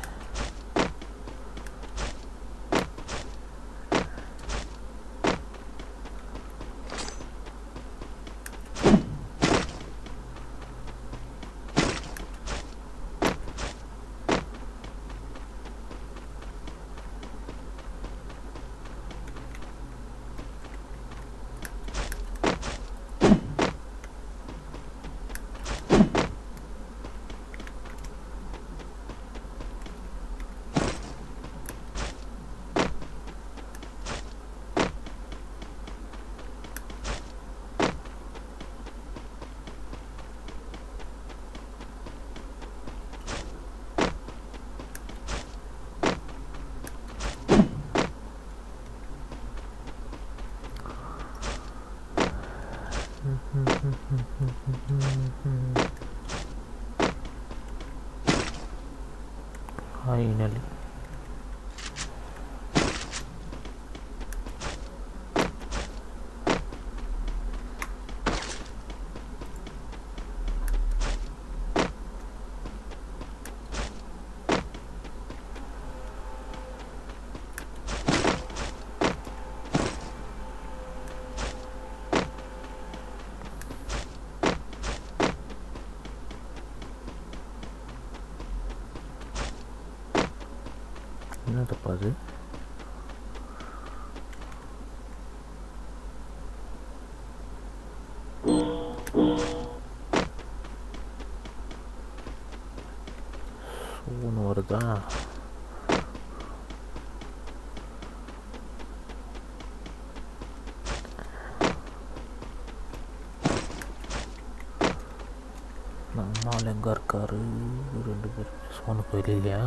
[SPEAKER 2] Finally. என்னதுப்பா அது சூன்னு வருதா நம்மால் எங்கே இருக்காரு ரெண்டு பேர் சோனு கோயில் இல்லையா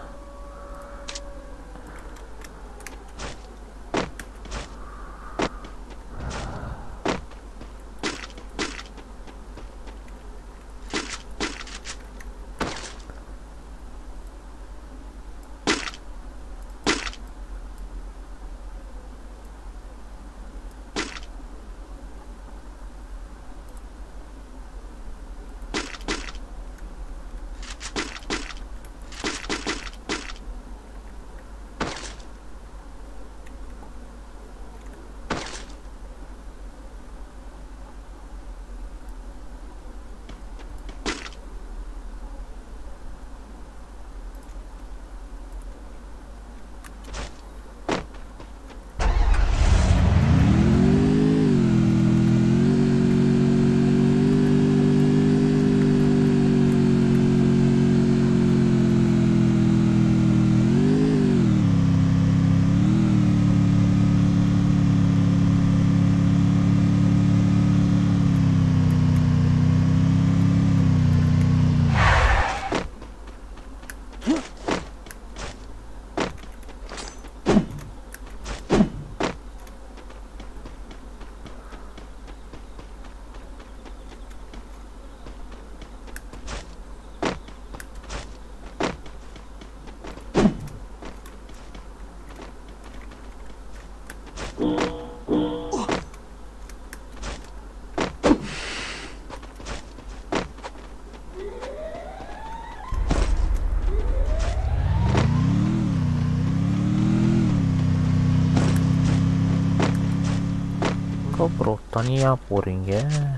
[SPEAKER 2] எங்கே ப்ரோ தனியாக போகிறீங்க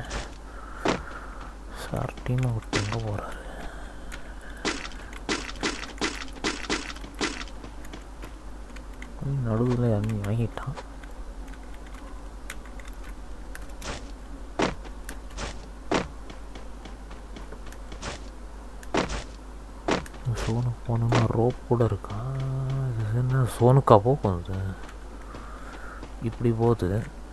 [SPEAKER 2] சர்டின்னு ஒருத்தங்க போகிறாரு நடுவில் இறங்கி வாங்கிட்டான் சோனு போகணுன்னா ரோப் கூட இருக்கா இது என்ன சோனுக்கா போகும் இது இப்படி போகுது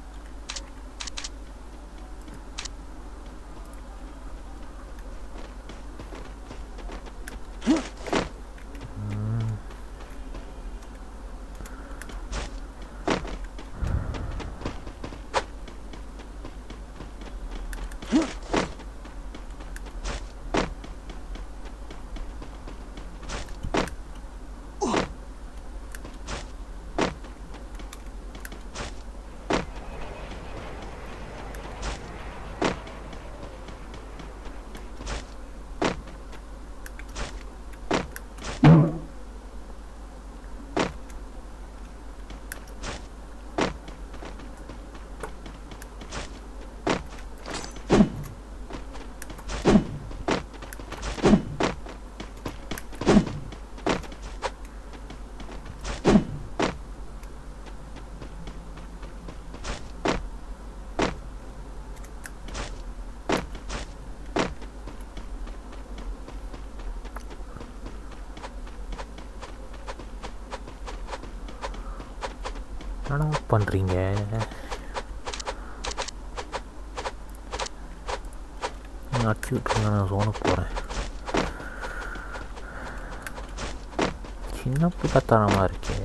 [SPEAKER 2] என்னடா பண்ணுறீங்க நீங்கள் அடிச்சு விட்ருங்க நான் சோனுக்கு போகிறேன் சின்ன பிள்ளைத்தனமாக இருக்கே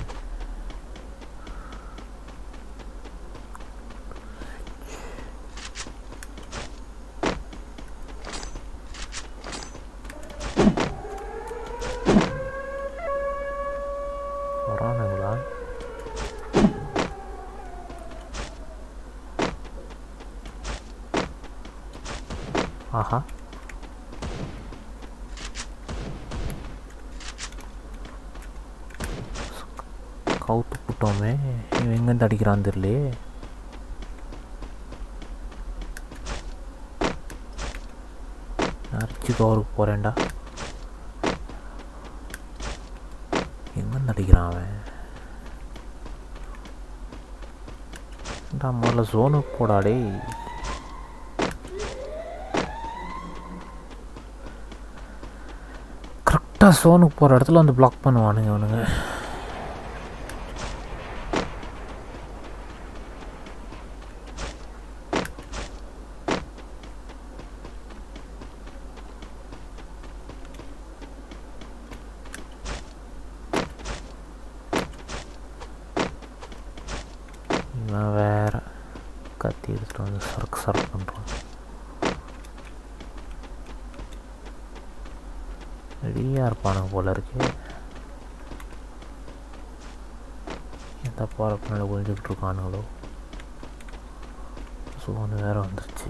[SPEAKER 2] வரானுங்களா ஆஹா கவுத்து விட்டோமே இவன் எங்கேருந்து அடிக்கிறான் தெரியலையே அரிச்சு கவருக்கு போகிறேன்டா எங்கேருந்து அடிக்கிறான் அவன் ஏன்டா முதல்ல ஜோனுக்கு போடா டேய் கரெக்டாக ஜோனுக்கு போகிற இடத்துல வந்து பிளாக் பண்ணுவானுங்க அவனுங்க இவன் வேற கத்தி எடுத்துட்டு வந்து சரக்கு சரக்கு பண்ணுறான் ரெடியாக இருப்பானுங்க போல இருக்கு எந்த பாறை பின்னாடி ஒழிஞ்சுக்கிட்டு இருக்கானுங்களோ ஸோ ஒன்று வேற வந்துருச்சு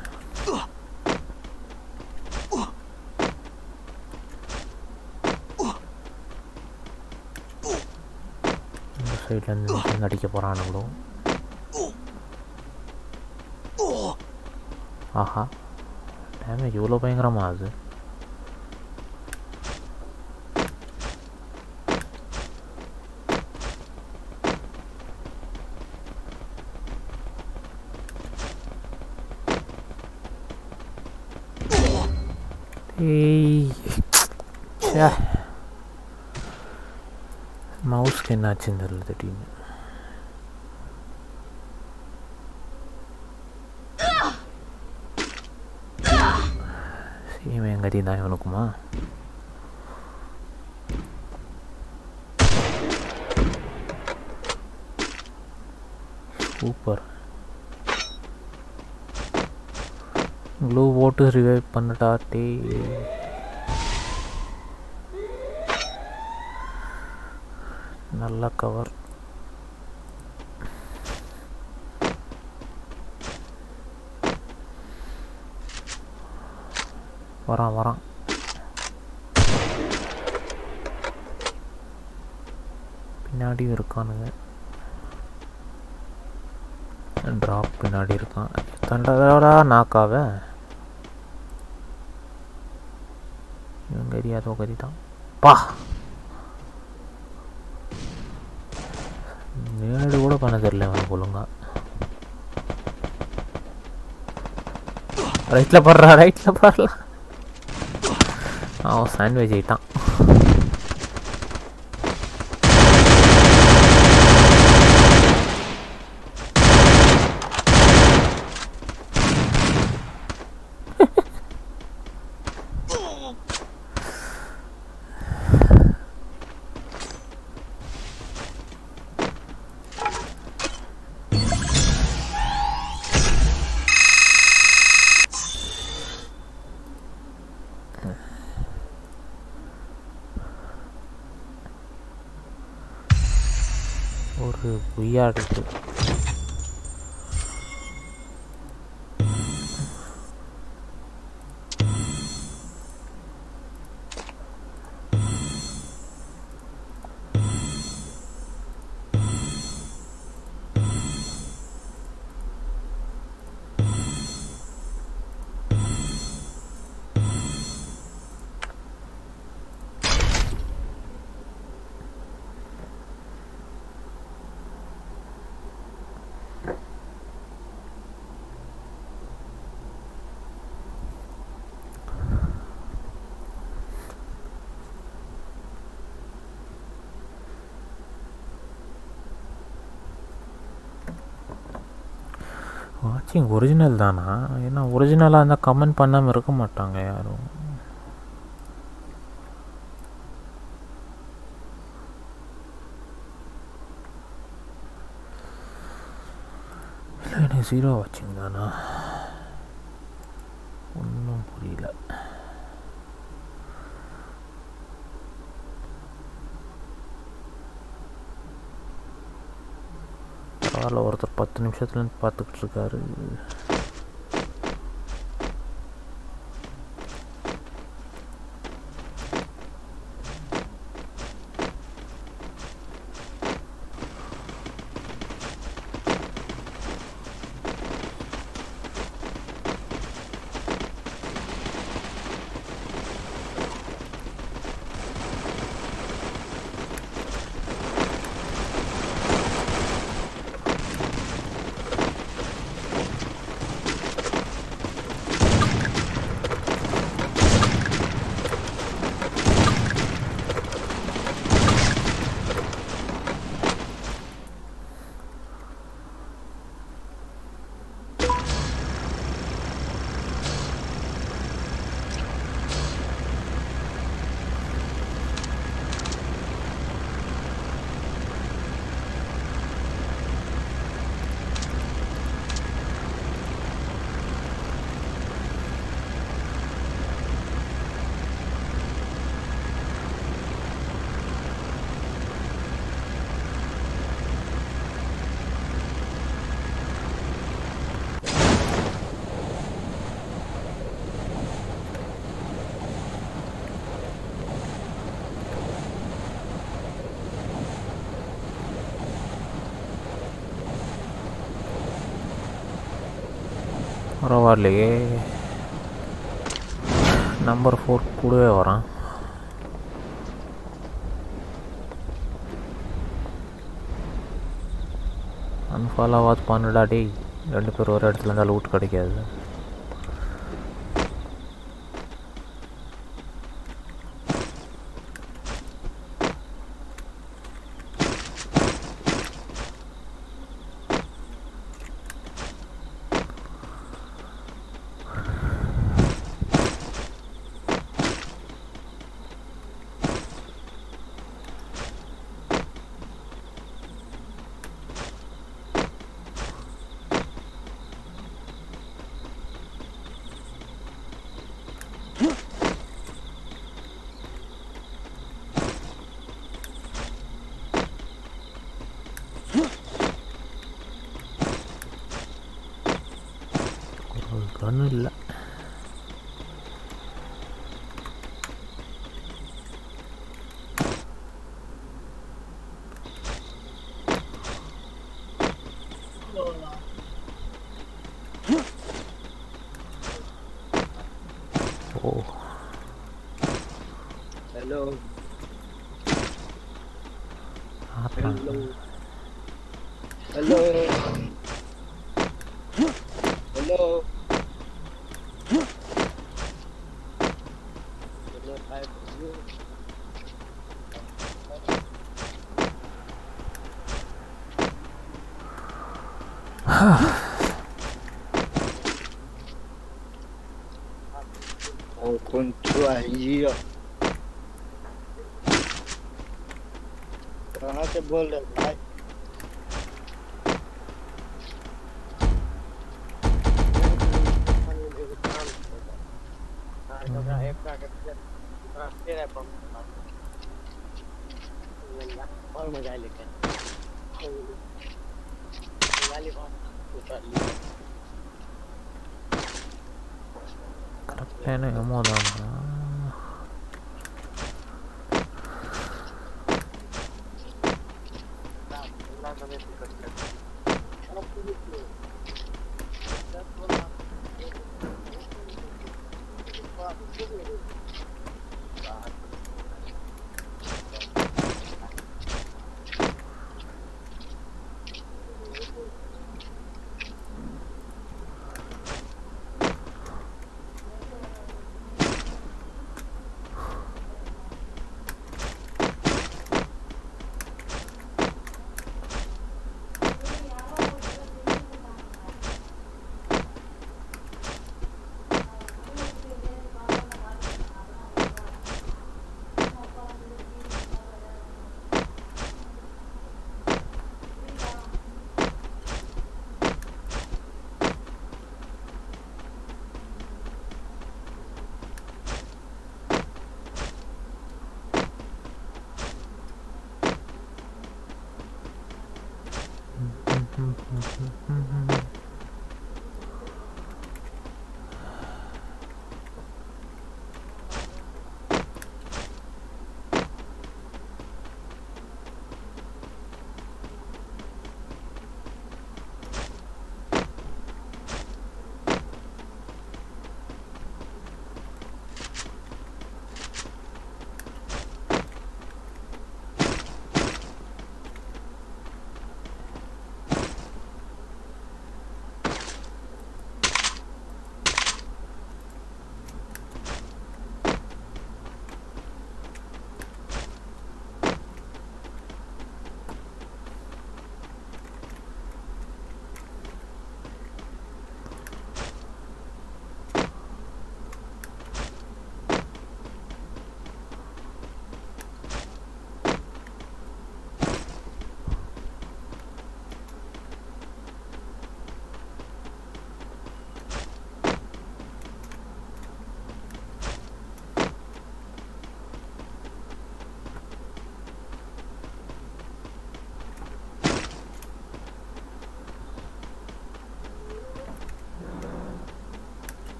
[SPEAKER 2] இந்த சைட்லேருந்து அடிக்க போகிறானுங்களோ ஆஹா டேமேஜ் இவ்வளோ பயங்கரமா அது ஏய் ச்சே மவுஸ்க்கு என்னாச்சுன்னு தெரியல திடீர்னு இவன் கதி தான் இவனுக்குமா சூப்பர் க்ளூ போட்டு ரிவைவ் பண்ணட்டா டே நல்ல கவர் வரான் வரான் பின்னாடியும் இருக்கானுங்க ட்ராப் பின்னாடி இருக்கான் தண்டா நாக்காவ இவன் கதி அதோ கதி தான் பா மேடு கூட பண்ண தெரியல இவனுக்கு ஒழுங்கா ரைட்டில் படுறா ரைட்டில் படலாம் அவன் சாண்ட்விச் ஆயிட்டான் ஒரு பொய்யாடுக்கு வாட்சிங் ஒரிஜினல் தானா ஏன்னா ஒரிஜினலாக இருந்தால் கமெண்ட் பண்ணாமல் இருக்க மாட்டாங்க யாரும் இல்லை எனக்கு ஜீரோ வாட்சிங் தானா ஒன்றும் புரியல பரவாயில்ல ஒருத்தர் பத்து நிமிஷத்துலேருந்து பார்த்துக்கிட்டு இருக்காரு பரவாயில்லையே நம்பர் ஃபோர் கூடவே வரான் அன்ஃபாலோவாத் பண்ணுடா டேய் ரெண்டு பேர் ஒரு இடத்துல இருந்தால் லூட் கிடைக்காது ஒரு கன் இல்லை ஓ
[SPEAKER 4] हेलो
[SPEAKER 2] ஆத்தான்
[SPEAKER 4] hello hello Oh, con io कहाँ से बोल रहे हो भाई और मजा है लेकिन
[SPEAKER 2] கரெக்டான எமோ தானா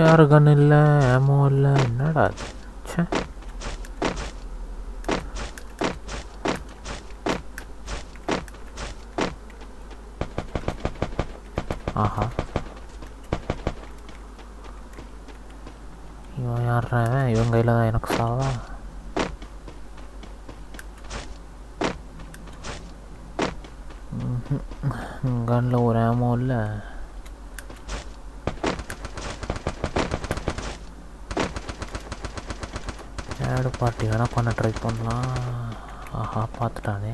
[SPEAKER 2] ஏஆர் கன் இல்லை ஏமோ இல்லை என்னடா இது? ச்சே ஆஹா இவன் யார்றா இவன் இவன் கையில் தான் எனக்கு சாவா கன்னில் ஒரு ஏமோ இல்லை தேர்டு பார்ட்டி வேணால் பண்ண ட்ரை பண்ணலாம் ஆஹா பார்த்துட்டானே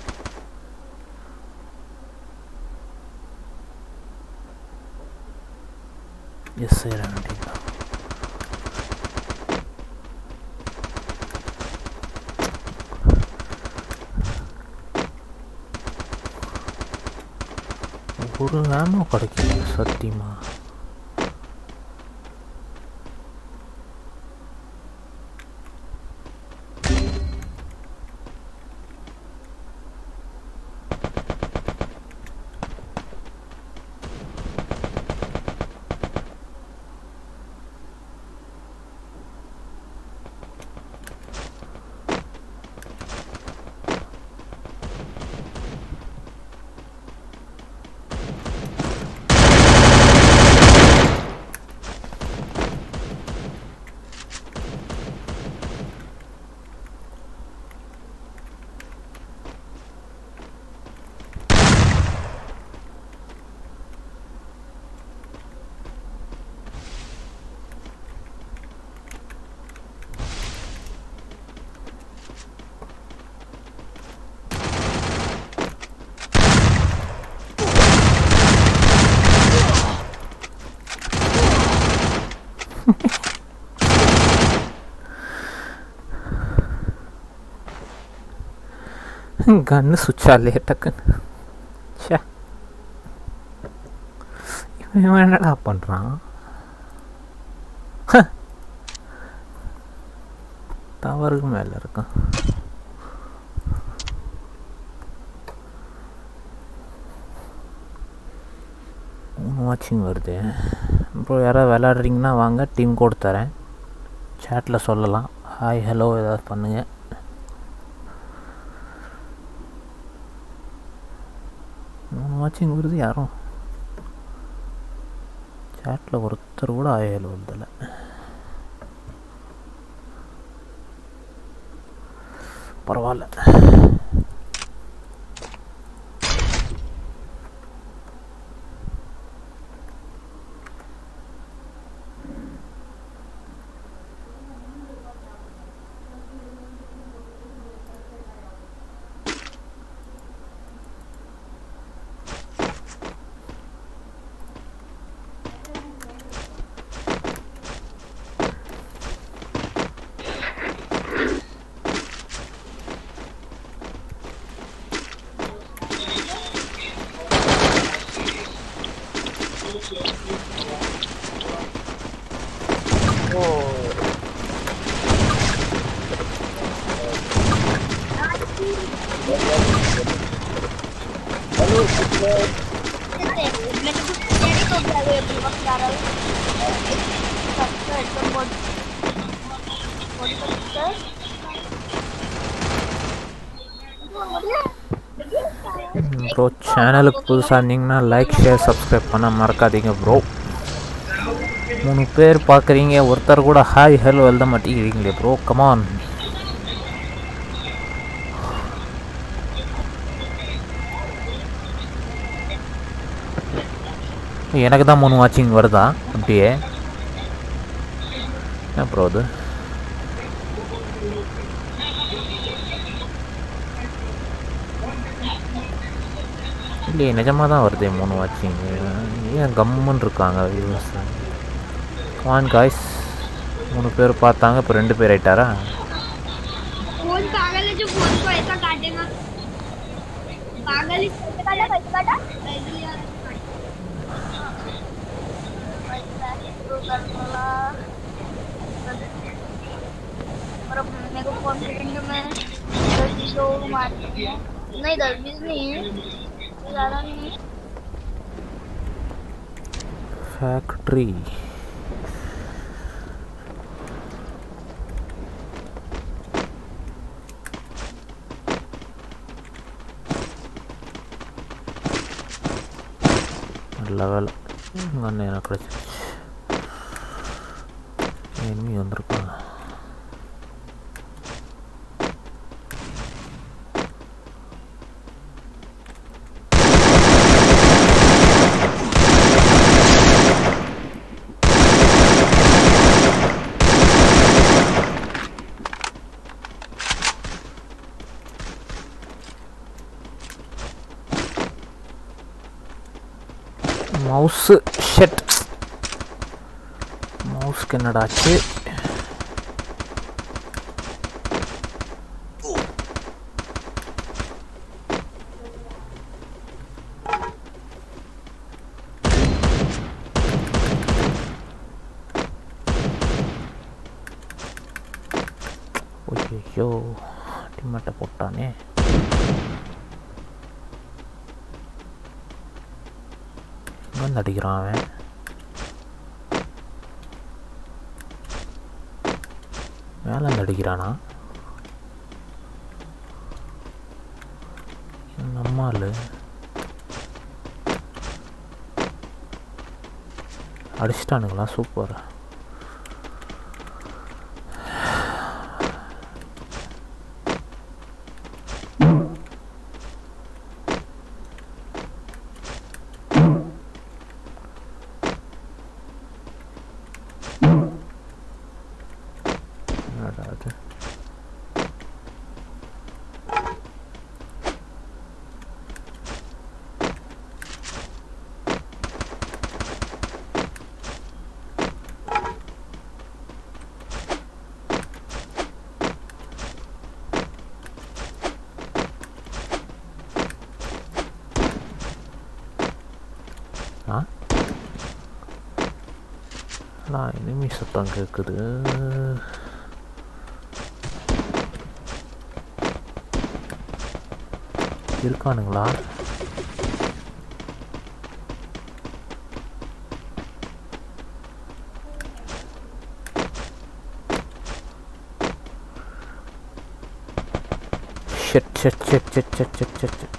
[SPEAKER 2] எஸ் செய்கிறேன் அப்படின்னா ஒரு ஆமோ கிடைக்கல சத்தியமா கன்னு சுச்சாலே டக்குன்னு ச்சே இவன் இவன் என்னடா பண்ணுறான் டவருக்கு மேலே இருக்கான் மூணு வாட்சிங் வருது அப்புறம் யாராவது விளாட்றீங்கன்னா வாங்க டீம் கோட் தரேன் சேட்டில் சொல்லலாம் ஹாய் ஹலோ ஏதாவது பண்ணுங்கள் மூணு வாட்சிங் வருது யாரும் சேட்டில் ஒருத்தர் கூட ஆயல் வருதில்ல பரவாயில்ல
[SPEAKER 5] मैंने कुछ तेरी को भी आगे अभी वक्त आ रहा है सबका एकदम बहुत बॉडी का पिक्चर
[SPEAKER 2] ப்ரோ சேனலுக்கு புதுசாக இருந்தீங்கன்னா லைக் ஷேர் சப்ஸ்கிரைப் பண்ண மறக்காதீங்க ப்ரோ மூணு பேர் பார்க்குறீங்க ஒருத்தர் கூட ஹாய் ஹலோ எழுத மாட்டேங்கிறீங்களே ப்ரோ கமான் எனக்கு தான் மூணு வாட்சிங் வருதா அப்படியே என்ன ப்ரோ அது இல்லையே நிஜமாக தான் வருதே மூணு வாட்சிங் ஏன் கம்முன்னு இருக்காங்க வியூவர்ஸ் கான் காய்ஸ் மூணு பேர் பார்த்தாங்க இப்போ ரெண்டு பேர் ஆயிட்டாரா
[SPEAKER 5] फोन पागल है जो फोन को ऐसा काटेगा पागल ही कैसे काटा कैसे काटा ऐसे यार और अब मेरे को कॉन्फिडेंट में दस बीस लोगों को मार नहीं दस बीस नहीं है ज़्यादा नहीं है
[SPEAKER 2] ஃபேக்ட்ரி நல்ல வேலை அண்ணன் எனக்கு கிடச்சிருச்சு எனிமி வந்திருக்காங்க மவுஸு ஷெட் மவுஸ்க்கு என்னடாச்சு ஐயோ டிம்மட்டை போட்டானே எங்க வந்து அடிக்கிறான் அவன் மேலே இருந்து அடிக்கிறானா நம்மால் அடிச்சிட்டானுங்களா சூப்பர் என்னடா அது ஆ நான் இனிமே சத்தம் கேட்குது இருக்கானுங்களா shed shed shed shed shed shed shed shed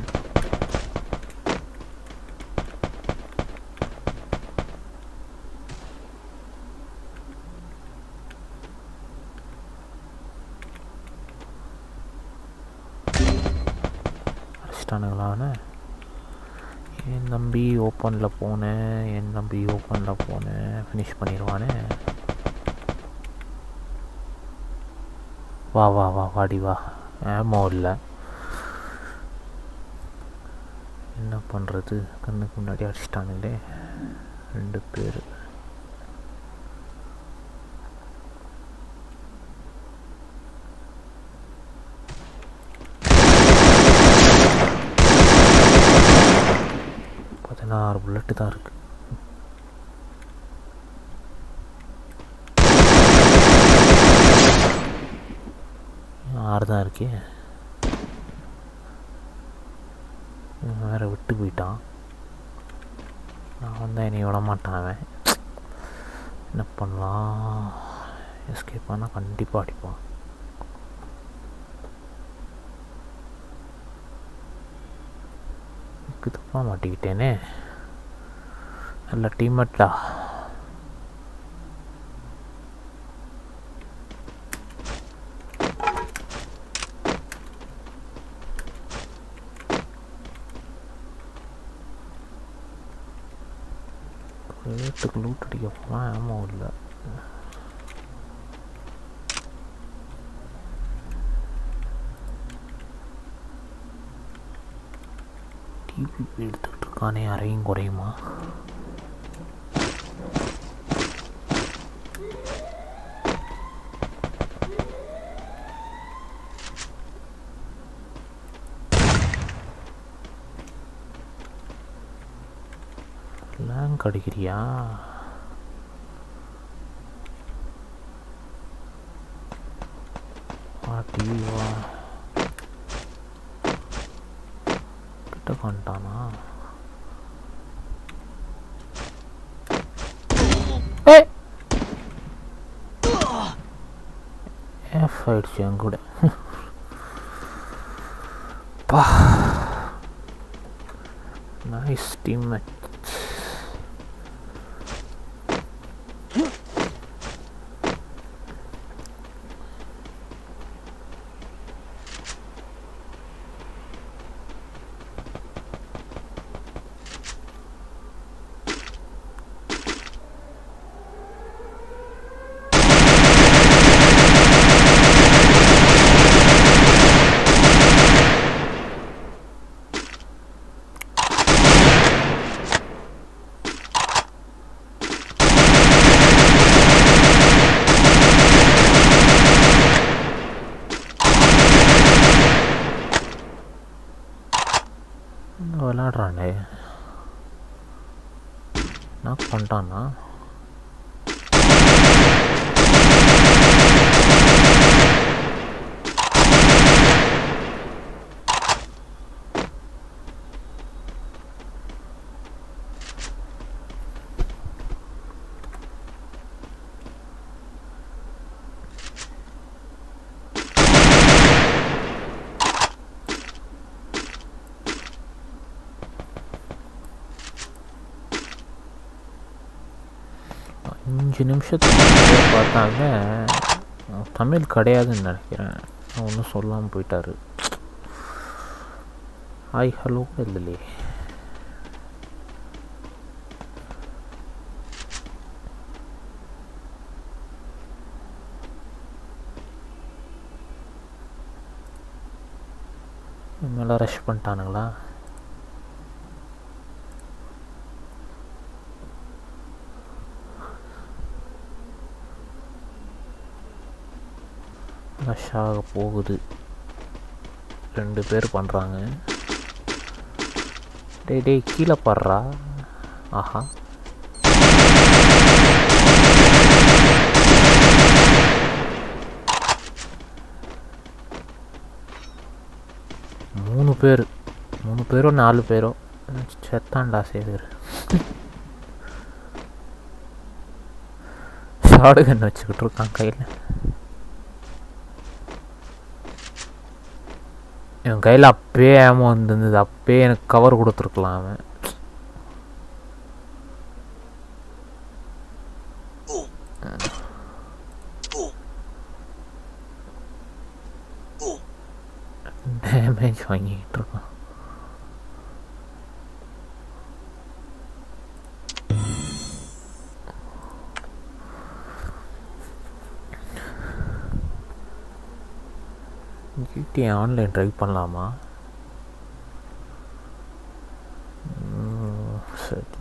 [SPEAKER 2] அடிச்சிட்டானுங்களான்னு என் தம்பி ஓப்பனில் போனேன் என் தம்பி ஓப்பனில் போனேன் ஃபினிஷ் பண்ணிடுவானே வா வா வா வாடி வா ஏமோ இல்லை என்ன பண்ணுறது கண்ணுக்கு முன்னாடி அடிச்சிட்டானுங்களே ரெண்டு பேர் பதினாறு புல்லட்டு தான் இருக்கு ஆறு தான் இருக்கே இவன் வேற விட்டு போயிட்டான் நான் வந்தால் என்னை விட மாட்டான் அவன் என்ன பண்ணலாம் எஸ்கேப் ஆனால் கண்டிப்பாக அடிப்பான் இதுக்கு தப்பாக மாட்டிக்கிட்டேனே நல்ல டீம்மேட்டா ரேட்டுக்கு லூட் அடிக்க போனால் ஆமாம் இல்லை டிபிபி எடுத்துக்கிட்டு இருக்கானே அறையும் குறையுமா லேங்க் அடிக்கிறியா வா டிவி வா கிட்ட வந்துட்டானா ஏய் எஃப் ஆயிடுச்சு என் கூட பா நைஸ் டீம் மேட்ச் விளாட்றானே நாக் பண்ணிட்டான்னா அஞ்சு நிமிஷத்துக்கு முன்னாடி பார்த்தாங்க அவன் தமிழ் கிடையாதுன்னு நினைக்கிறேன் ஒன்றும் சொல்லாமல் போயிட்டாரு ஹாய் ஹலோ கூட இல்லையே மேலே ரஷ் பண்ணிட்டானுங்களா ரஷ் ஆக போகுது ரெண்டு பேர் பண்ணுறாங்க டேய் டேய் கீழே படுறா ஆஹா மூணு பேர் மூணு பேரோ நாலு பேரோ செத்தான்டா சேகர் ஷார்டு கன் வச்சுக்கிட்டு இருக்கான் கையில் என் கையில் அப்பயே ஏமோ இருந்தது அப்பயே எனக்கு கவர் கொடுத்துருக்கலாம் அவன் டேமேஜ் வாங்கிட்டு இருக்கான் ஜிடி ஆன்லைன் ட்ரை பண்ணலாமா ம், சரி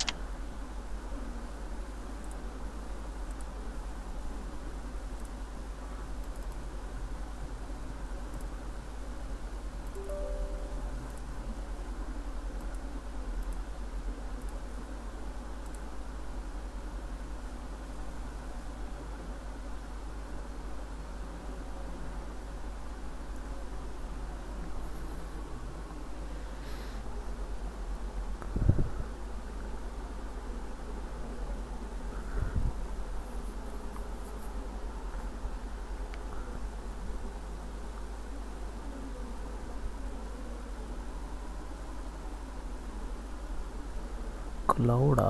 [SPEAKER 2] க்ளவுடா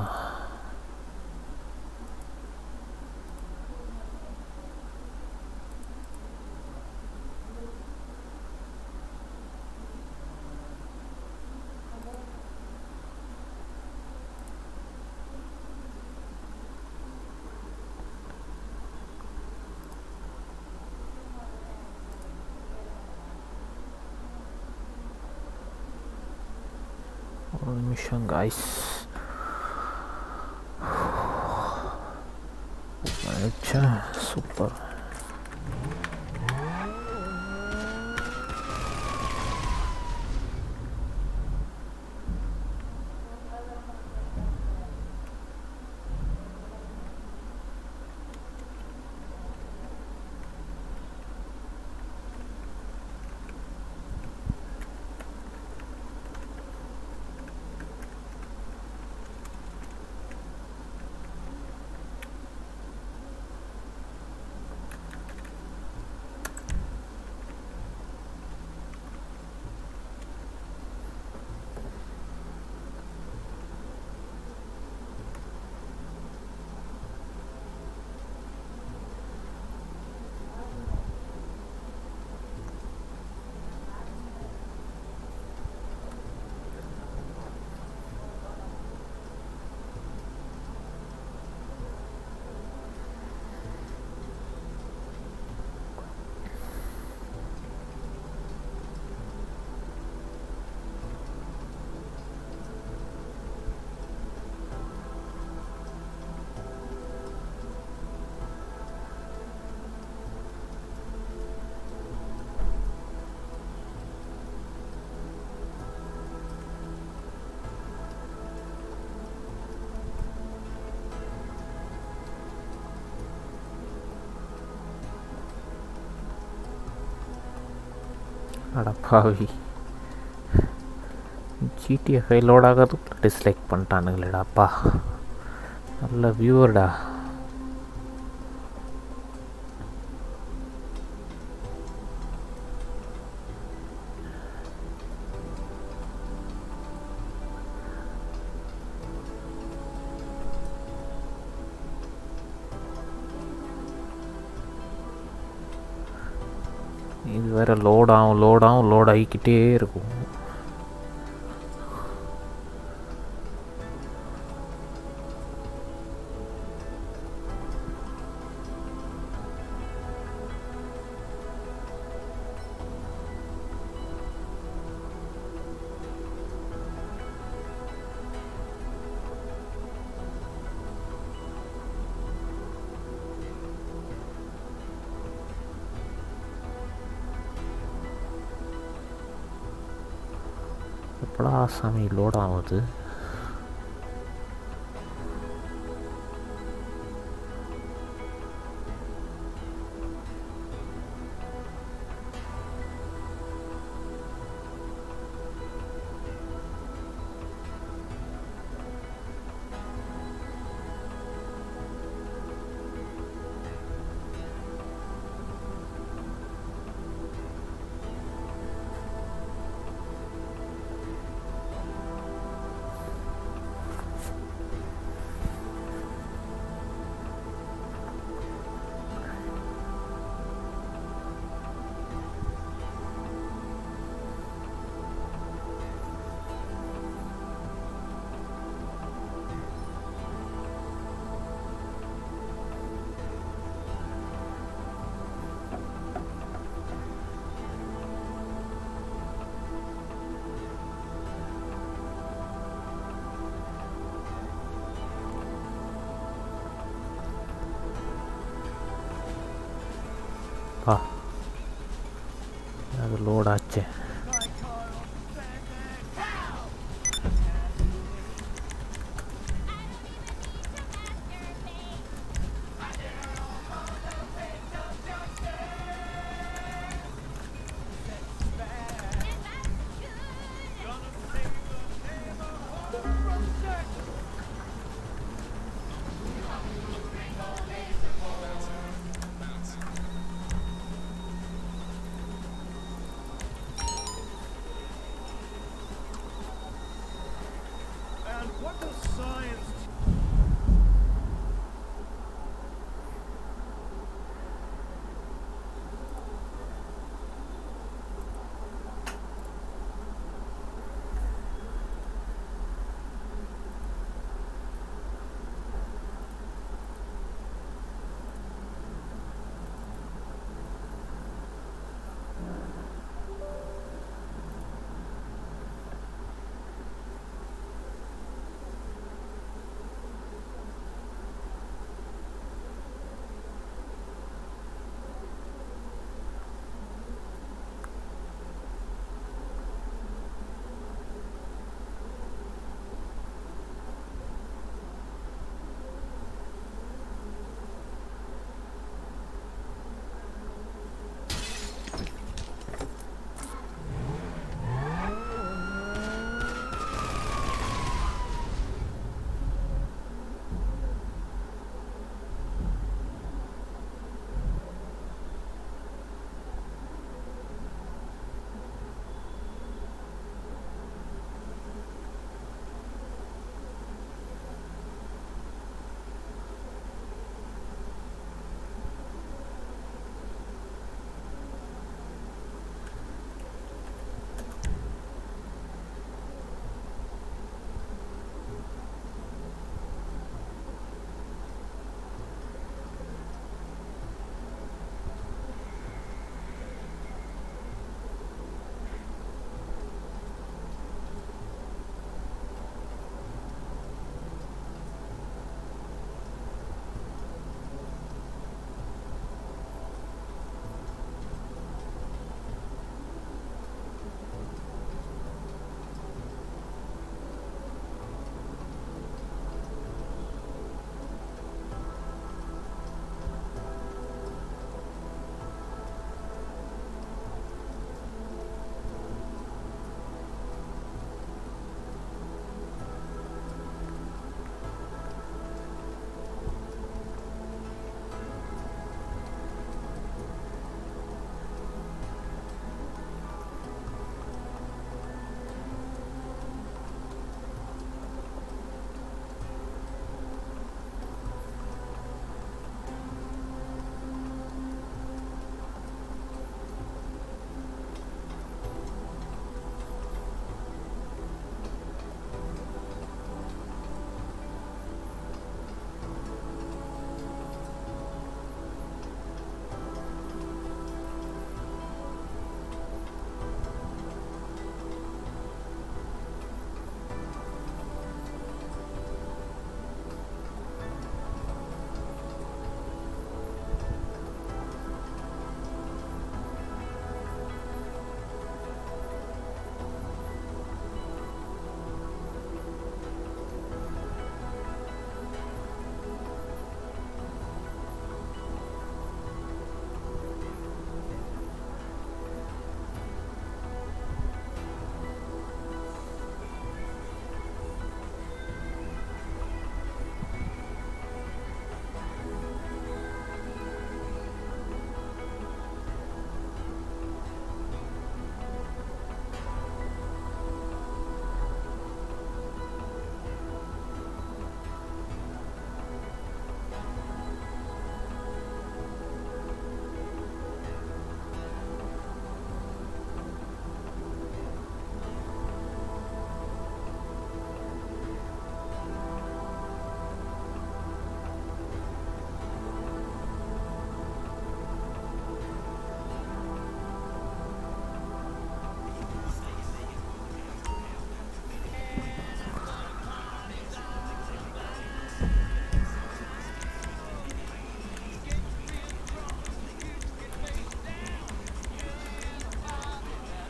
[SPEAKER 2] ஒரு நிமிஷம் காய்ஸ் அச்சா சூப்பர் அடப்பாவி ஜிடிஎஃப் ஃபைல் லோட் ஆகிறதுக்கு டிஸ்லைக் பண்ணிட்டானுங்களேடாப்பா நல்ல வியூவர்டா இது வேற லோட் ஆகும் லோட் ஆகும் லோட் ஆகிக்கிட்டே இருக்கும் எப்படா சாமி லோட் ஆகுது பா அது லோட் ஆச்சு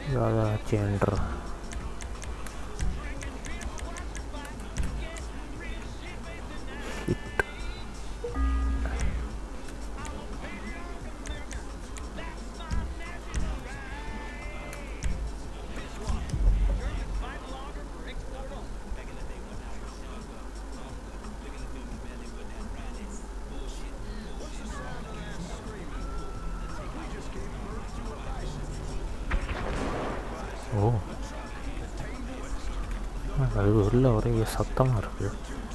[SPEAKER 2] ஏதாச்சும் என்ட்ரு ஓ அது உள்ள ஒரே சத்தமாக இருக்குது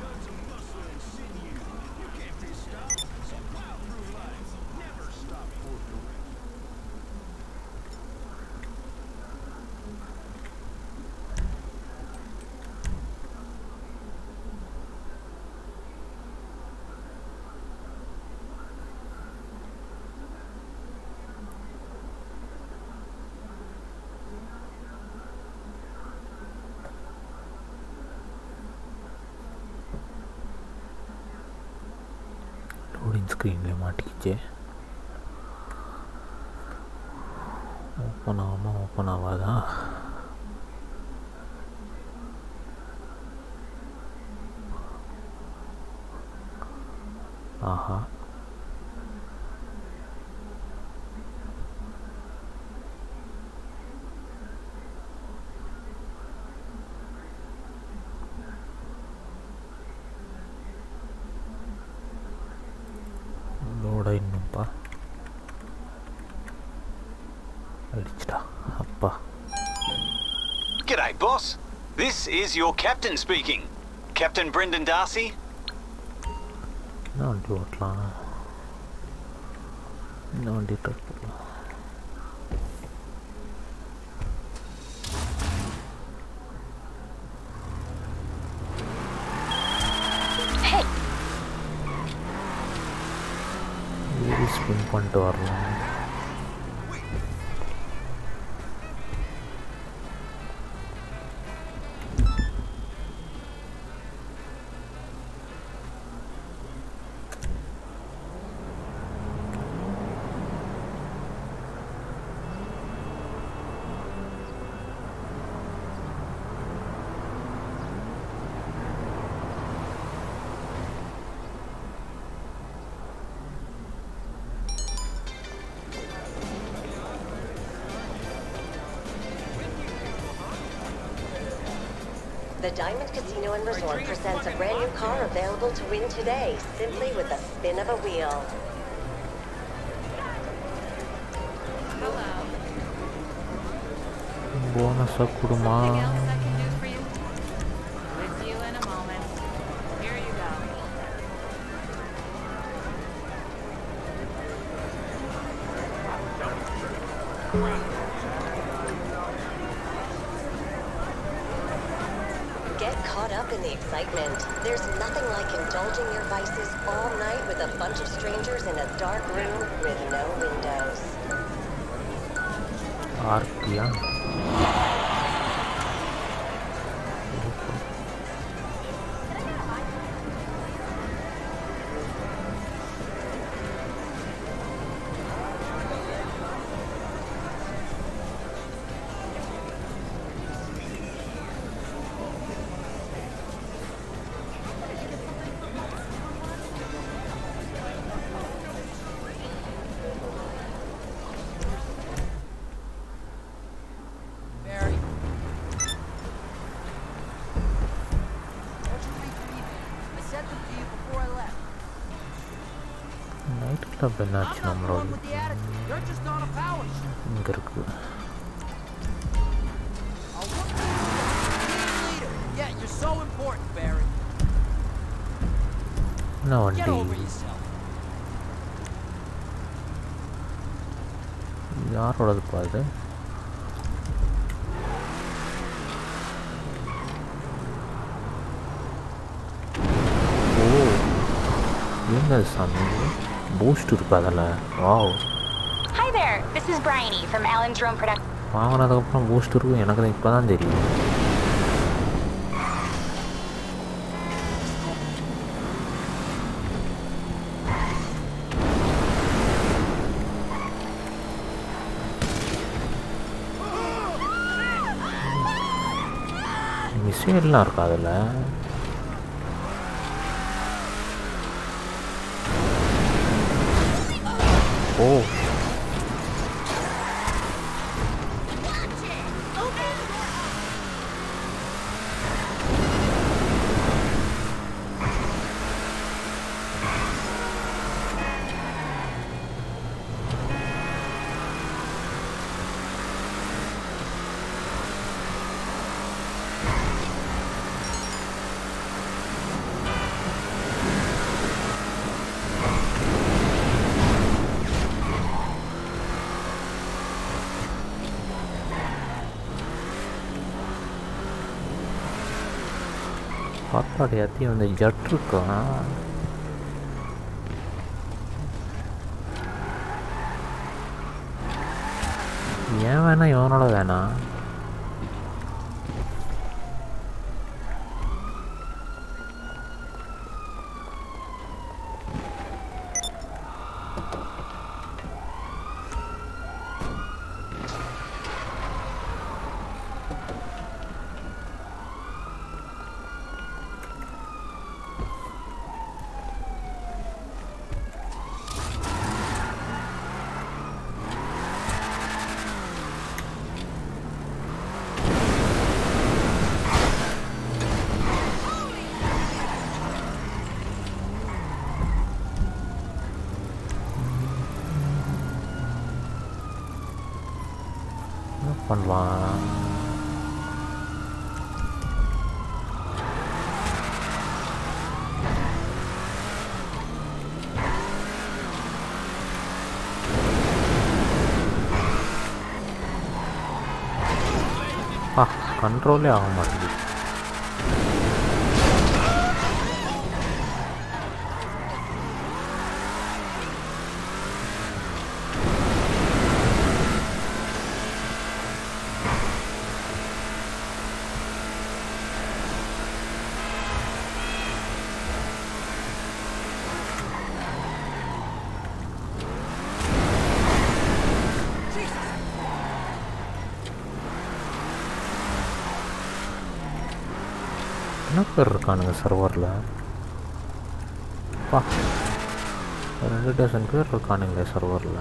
[SPEAKER 2] லோடிங் ஸ்க்ரீனில் மாட்டிக்கிச்சு ஓப்பன் ஆகாம ஓப்பன் ஆகாதா ஆஹா லோட இன்னும்ப்பா அடிச்சிட்டா அப்பா
[SPEAKER 6] G'day, boss. This is your captain speaking. Captain Brendan Darcy?
[SPEAKER 2] என்ன வண்டி ஓட்டலாம் இந்த வண்டி ட்ரை பண்ணலாம் வீல் ஸ்பின் பண்ணிட்டு வரலாம்
[SPEAKER 7] The Diamond Casino and Resort presents a brand new car available to win today, simply with the spin of a wheel.
[SPEAKER 2] போனஸாக கொடுமா
[SPEAKER 8] Anything else I can do for you? With you in a moment. Here you go.
[SPEAKER 7] Get caught up in the excitement. There's nothing like indulging your vices all night with a bunch of strangers in a dark room with no windows.
[SPEAKER 2] ஆர்பியா
[SPEAKER 9] Barry. Don't you think you need I sent them to you before I left.
[SPEAKER 2] Night club என்னாச்சு
[SPEAKER 9] I'm not the one
[SPEAKER 2] நம்மளோட
[SPEAKER 9] with the attitude. You're just on a power shoot.
[SPEAKER 2] இங்கே இருக்குது
[SPEAKER 9] I'll work with you. Leader. Yeah, you're so important, Barry.
[SPEAKER 2] என்ன
[SPEAKER 9] Get
[SPEAKER 2] வண்டி
[SPEAKER 9] over yourself.
[SPEAKER 2] யாரோடதுப்பா இது ஓ என்ன சாமி boost இருக்கு அதில் wow
[SPEAKER 10] Hi there, this is Bryony from Alan's Rome Production.
[SPEAKER 2] வாங்கினதுக்கப்புறம் பூஸ்ட் இருக்கும் எனக்கு இப்போ தான் தெரியும் மிசைல்லாம் இருக்கா அதில் ஓ பாப்பாடு யாத்தையும் வந்து ஜட் இருக்கா ஏன் வேணாம் இவனோட வேணாம் என்ன பண்ணலாம் ஆ கண்ட்ரோலே ஆக மாட்டேங்குது என்ன பேர் இருக்கானுங்க சர்வரில் பா ரெண்டு டசன் பேர் இருக்கானுங்களே சர்வரில்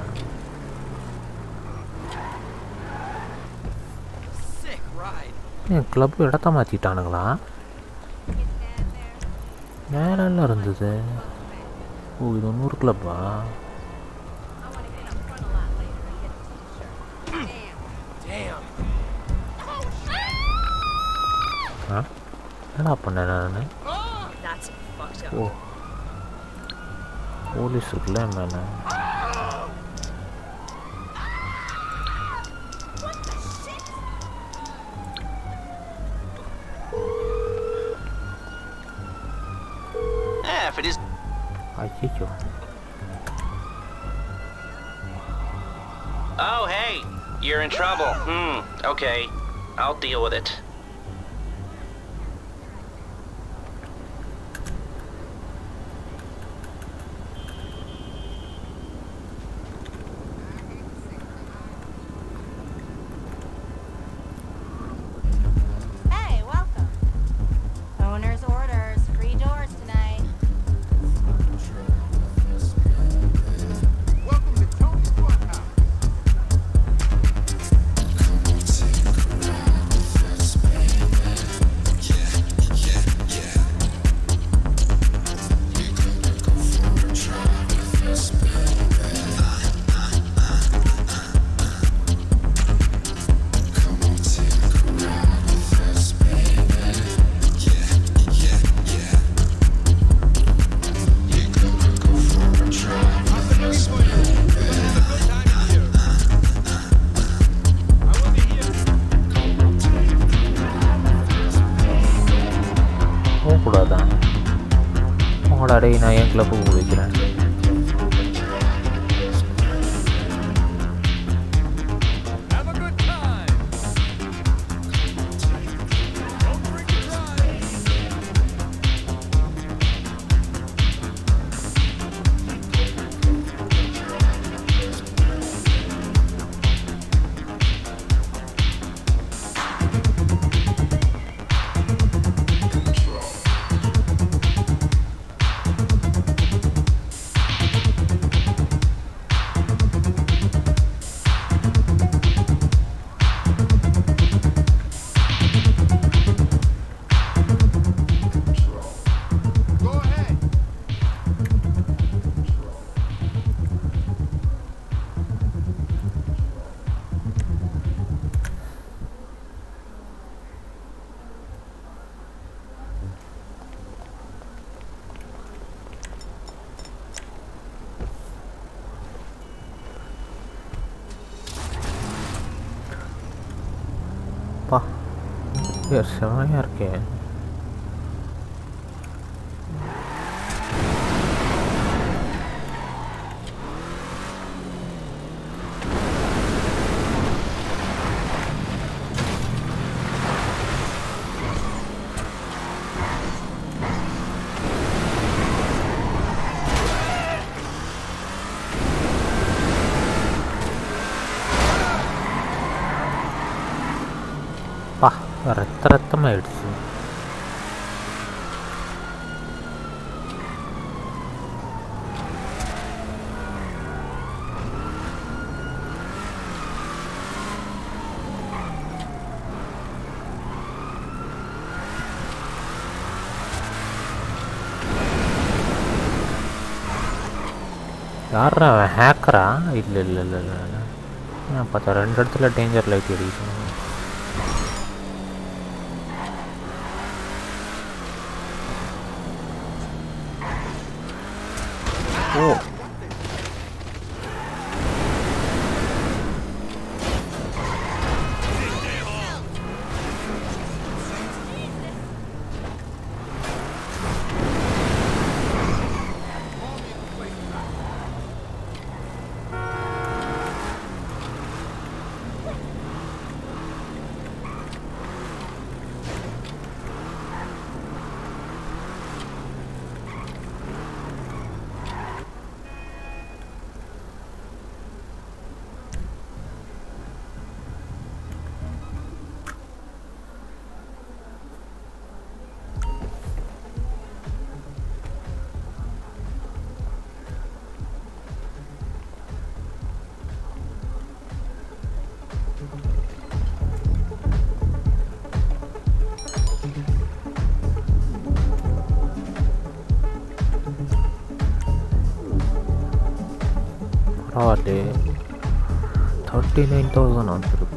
[SPEAKER 9] Sick ride.
[SPEAKER 2] என் கிளப் இடத்த மாற்றிட்டானுங்களா மேலெல்லாம் இருந்தது ஓ இது இன்னொரு கிளப்பா
[SPEAKER 9] Damn.
[SPEAKER 2] ஆ என்னடா பண்ணேன் நான்
[SPEAKER 11] That's fucked up.
[SPEAKER 2] O police இருக்குல்ல மேலே
[SPEAKER 6] Ah, if it is.
[SPEAKER 2] ஐயோ
[SPEAKER 6] Oh, hey, you're in trouble. Hmm, okay. I'll deal with it.
[SPEAKER 8] Hey, welcome. Owner's orders. Free doors tonight.
[SPEAKER 9] Welcome to Tony's Funhouse.
[SPEAKER 2] போகக்கூடாதான் உங்களோட அடை நான் என் கிளப்புக்கு வைக்கிறேன்
[SPEAKER 9] Have a good time. Don't drink and drive.
[SPEAKER 2] பேர் செமையாக இருக்கே பா ரத்த ரத்தமாயிடுச்சு யாரா அவன் ஹேக்கரா இல்லை இல்லை இல்லை இல்லை இல்லை நான் பார்த்தா ரெண்டு இடத்துல டேஞ்சர் லைட் அடிக்கணும் ஓ பரவாயில்லையே தேர்ட்டி நைன் தௌசண்ட் வந்துருக்கு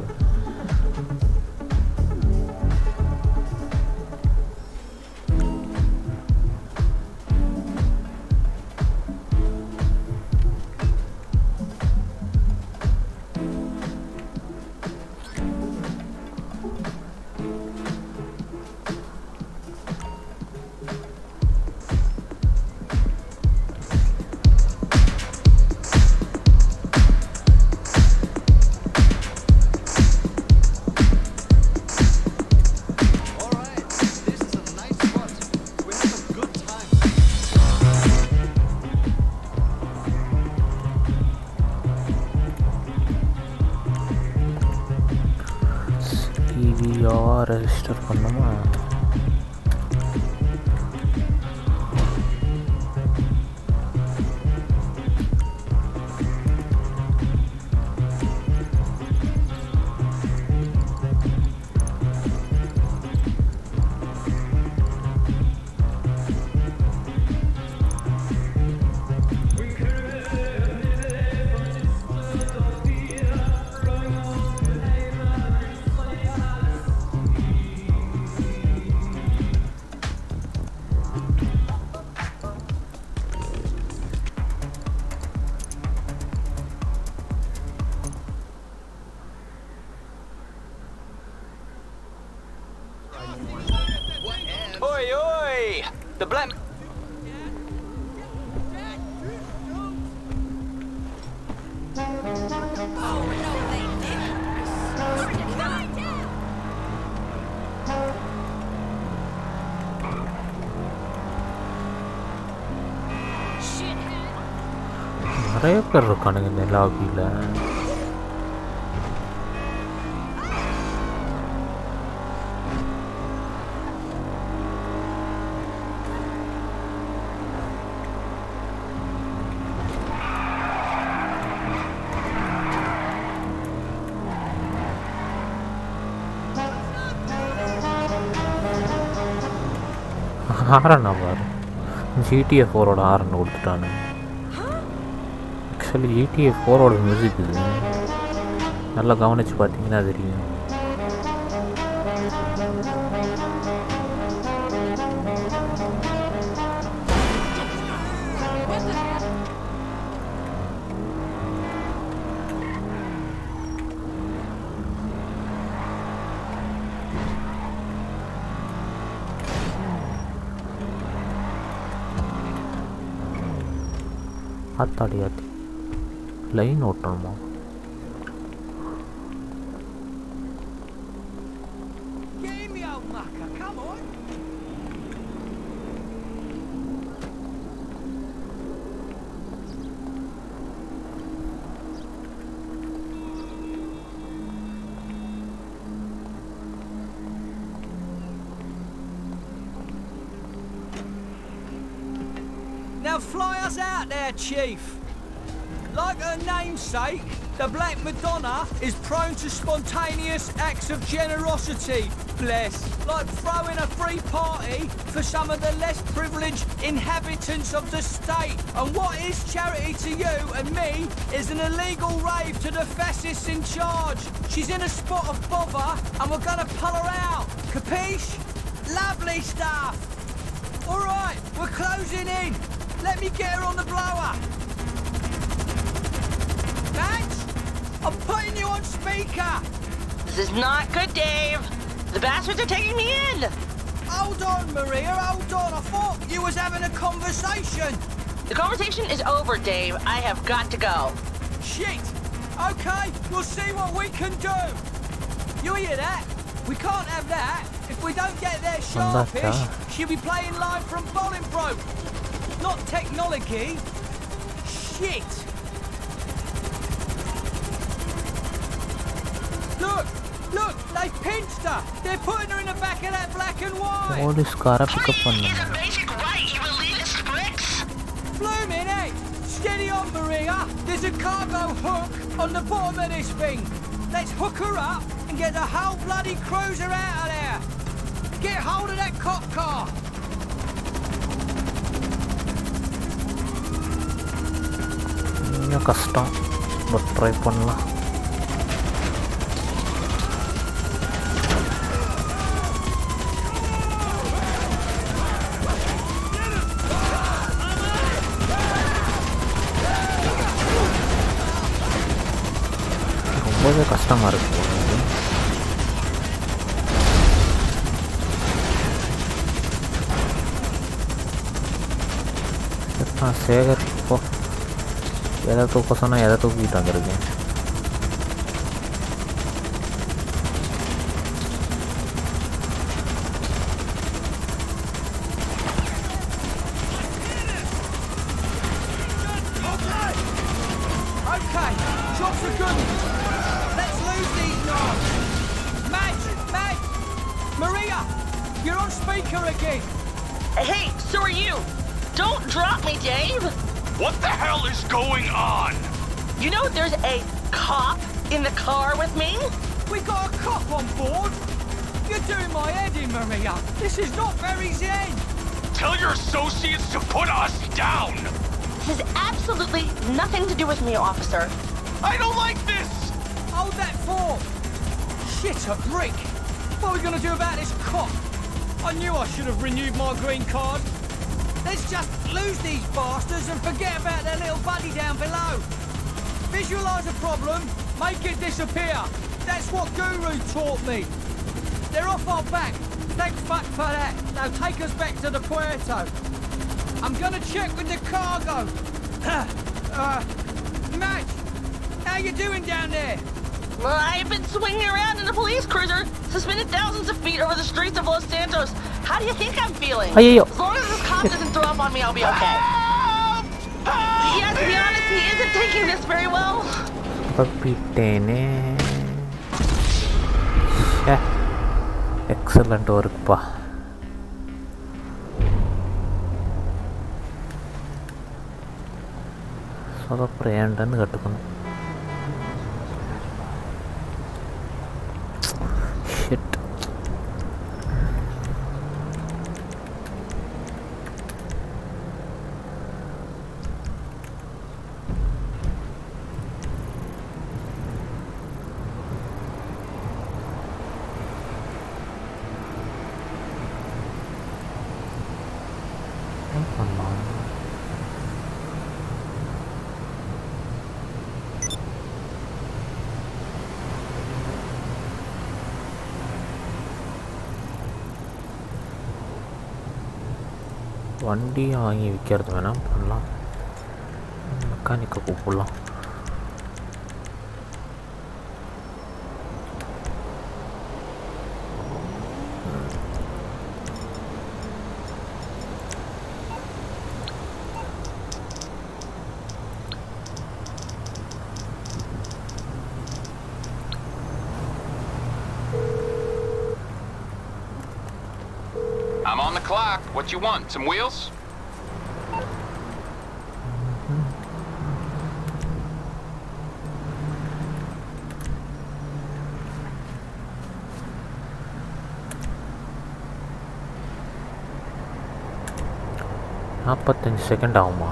[SPEAKER 2] டிவிஆர் ரெஜிஸ்டர் பண்ணுமா
[SPEAKER 6] Oi, oi! The black.
[SPEAKER 2] நிறைய பேர் இருக்கானுங்க இந்த லாபியில் ஆரன் பாரு ஜிடிஏ ஃபோரோட ஆரன் கொடுத்துட்டானு ஆக்சுவலி ஜிடிஏ ஃபோரோட மியூசிக் இது நல்லா கவனிச்சு பார்த்தீங்கன்னா தெரியும் ஆத்தாடி ஆத்தி லைன் ஓட்டணுமா
[SPEAKER 9] Get in me, old mucker, come on. Now fly us out there, Chief. Like her namesake, the Black Madonna is prone to spontaneous acts of generosity, bless. Like throwing a free party for some of the less privileged inhabitants of the state. And what is charity to you and me is an illegal rave to the fascists in charge. She's in a spot of bother and we're gonna pull her out. Capiche? Lovely stuff. All right, we're closing in. Let me get her on the blower. Max, I'm putting you on speaker.
[SPEAKER 12] This is not good, Dave. The bastards are taking me in.
[SPEAKER 9] Hold on, Maria, hold on. I thought you was having a conversation.
[SPEAKER 12] The conversation is over, Dave. I have got to go.
[SPEAKER 9] Shit. Okay, we'll see what we can do. You hear that? We can't have that. If we don't get there sharpish,
[SPEAKER 2] Vanda.
[SPEAKER 9] she'll be playing live from Bolingbroke. Not technology. Shit. Look, look, they pinched her. They're putting her in the back of that black and white.
[SPEAKER 2] போலீஸ்காரை pick up பண்ணாங்க
[SPEAKER 12] Basic right, you elitist pricks.
[SPEAKER 9] Blooming heck! Steady on, Maria! There's a cargo hook on the bottom of this thing. Let's hook her up and get the whole bloody cruiser out of there. Get hold of that cop car.
[SPEAKER 2] கொஞ்சம் கஷ்டம் but try பண்ணலாம் ரொம்பவே கஷ்டமாக இருக்கு இது. நான் சேகர் போ எதை தூக்க சொன்னால் எதை தூக்கிட்டு வந்திருக்கேன்
[SPEAKER 9] Okay, drops are good. Let's lose these knobs. Madge, Madge, Maria, you're on speaker again.
[SPEAKER 12] Hey, so are you. Don't drop me, Dave.
[SPEAKER 6] What the hell is going on?
[SPEAKER 12] You know there's a cop in the car with me?
[SPEAKER 9] We got a cop on board. You're doing my head in, Maria. This is not very zen.
[SPEAKER 6] Tell your associates to put us down!
[SPEAKER 12] This has absolutely nothing to do with me, officer.
[SPEAKER 6] I don't like this!
[SPEAKER 9] Hold that for. Shit, a brick. What are we gonna do about this cop? I knew I should have renewed my green card. Let's just lose these bastards and forget about their little buddy down below. Visualize a problem, make it disappear. That's what Guru taught me. They're off our back. Thank fuck for that. Now take us back to the Puerto. I'm gonna check with the cargo. uh, Matt, how you doing down there?
[SPEAKER 12] Well, I've been swinging around in a police cruiser, suspended thousands of feet over the streets of Los Santos. How do you think I'm feeling?
[SPEAKER 2] Ayyo.
[SPEAKER 12] As long as this cop doesn't throw up on me, I'll be okay. Yeah, to be honest, he isn't taking this very well.
[SPEAKER 2] தப்பிட்டேனே excellent ஒர்க்ப்பா சொதப்புற ஏன்டான்னு கட்டுக்கணும் ஷிட் பண்ணலாம் வண்டியை வாங்கி விற்கிறது வேணால் பண்ணலாம் மெக்கானிக்கை கூப்பிடலாம்
[SPEAKER 13] I'm on the clock. What you want? Some wheels?
[SPEAKER 2] நாற்பத்தஞ்சு செகண்ட் ஆகுமா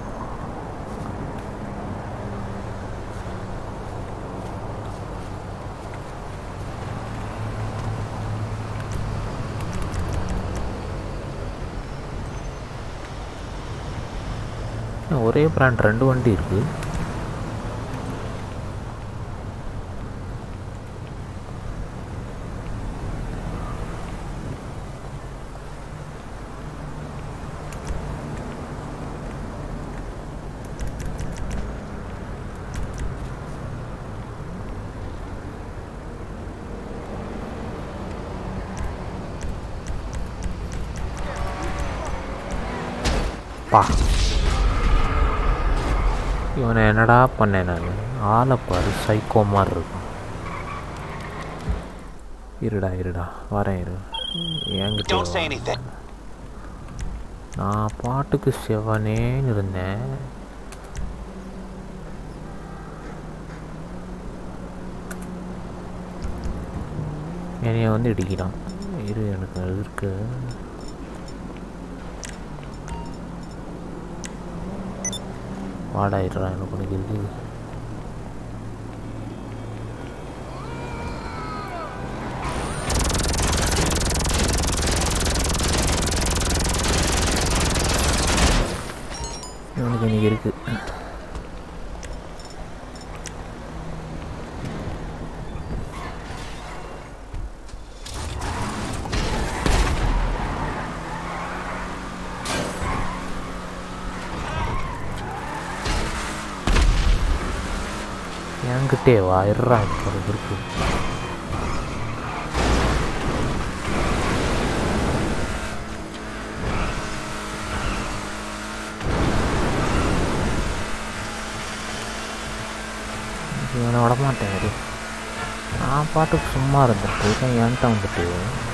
[SPEAKER 2] ஏன் ஒரே பிராண்ட் ரெண்டு வண்டி இருக்கு பா இவனை என்னடா பண்ணேன் நான் ஆளை பாரு சைக்கோ மாதிரி இருக்கும் இருடா இருடா வரேன் இரு என்கிட்ட
[SPEAKER 6] Don't say
[SPEAKER 2] வா.
[SPEAKER 6] anything.
[SPEAKER 2] நான் பாட்டுக்கு செவனேன்னு இருந்தேன் என்னைய வந்து இடிக்கிறான் இரு எனக்கு அது இருக்கு வாடாயிடுறான் எனக்கு உனக்கு இருக்கு இவனுக்கு இன்னைக்கு இருக்கு என்கிட்டே வா இருறா ஒரு இருக்கு இவனை விட மாட்டேன் இரு. நான் பாட்டுக்கு சும்மா இருந்துட்டு இவன் என்கிட்ட வந்துட்டு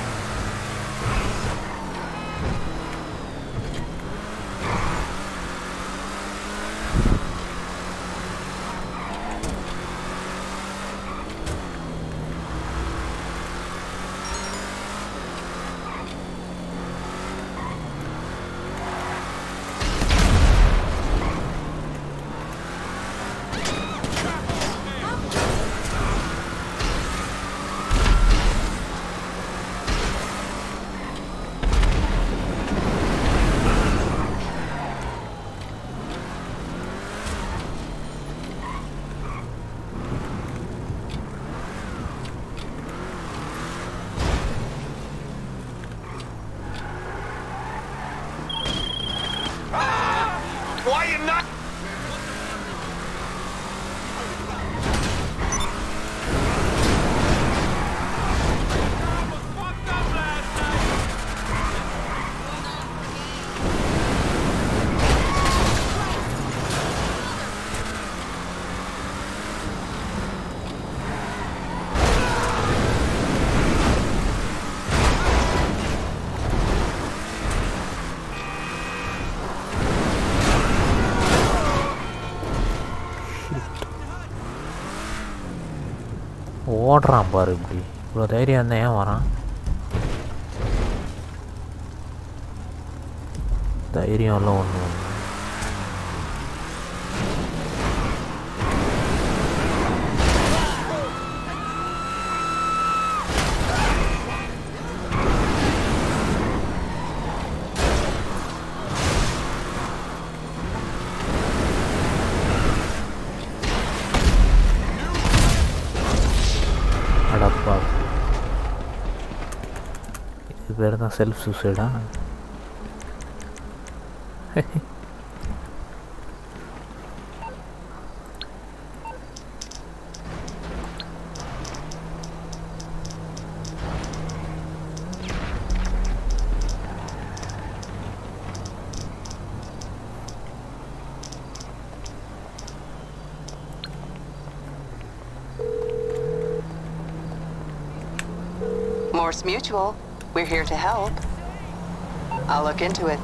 [SPEAKER 13] Why you not?
[SPEAKER 2] ஓடுறான் பாரு இப்படி இவ்வளோ தைரியம் இருந்தால் ஏன் வரான் தைரியம் எல்லாம் ஒன்று அடப்பா இது பேர் தான் செல்ஃப் சூசைடா
[SPEAKER 14] Morse Mutual. We're here to help. I'll look into it.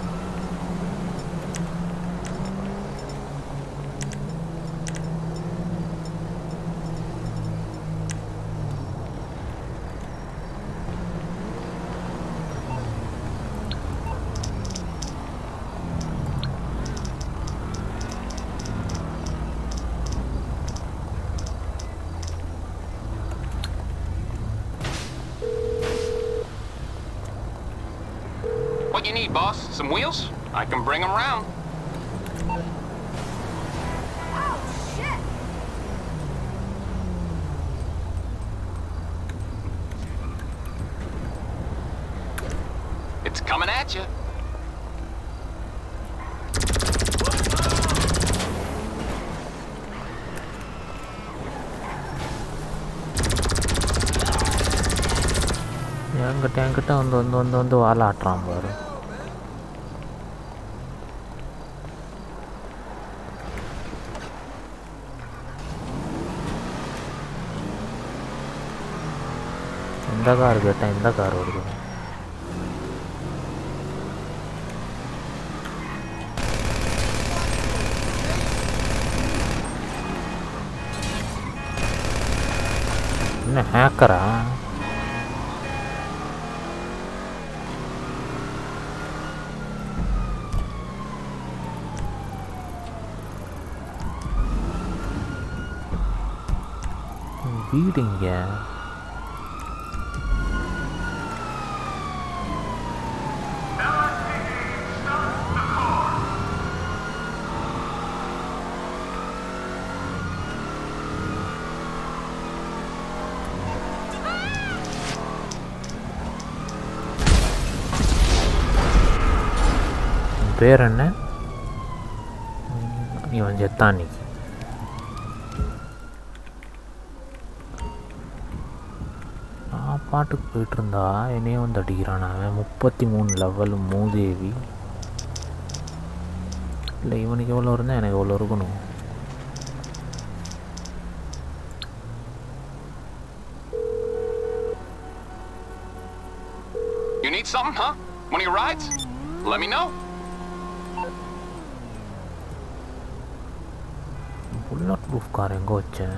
[SPEAKER 13] What you need, boss? Some wheels? I can bring them around. It's coming at you.
[SPEAKER 2] என்கிட்ட என்கிட்ட வந்து வந்து வந்து வந்து வாலாட்டுறான் பாரு எந்த கார் கேட்டேன் எந்த கார் வருது என்ன ஹேக்கரா வீடு இங்க உன் பேர் என்ன ம், இவன் செத்தான் இன்னைக்கு நான் பாட்டுக்கு போயிட்டு இருந்தா என்னையும் வந்து அடிக்கிறான் அவன் முப்பத்தி மூணு லெவல் மூதேவி இல்லை இவனுக்கு எவ்வளோ இருந்தால் எனக்கு எவ்வளோ இருக்கணும்
[SPEAKER 13] You need something, huh? One of your rides? Let me know.
[SPEAKER 2] Bulletproof car எங்கே வச்சேன்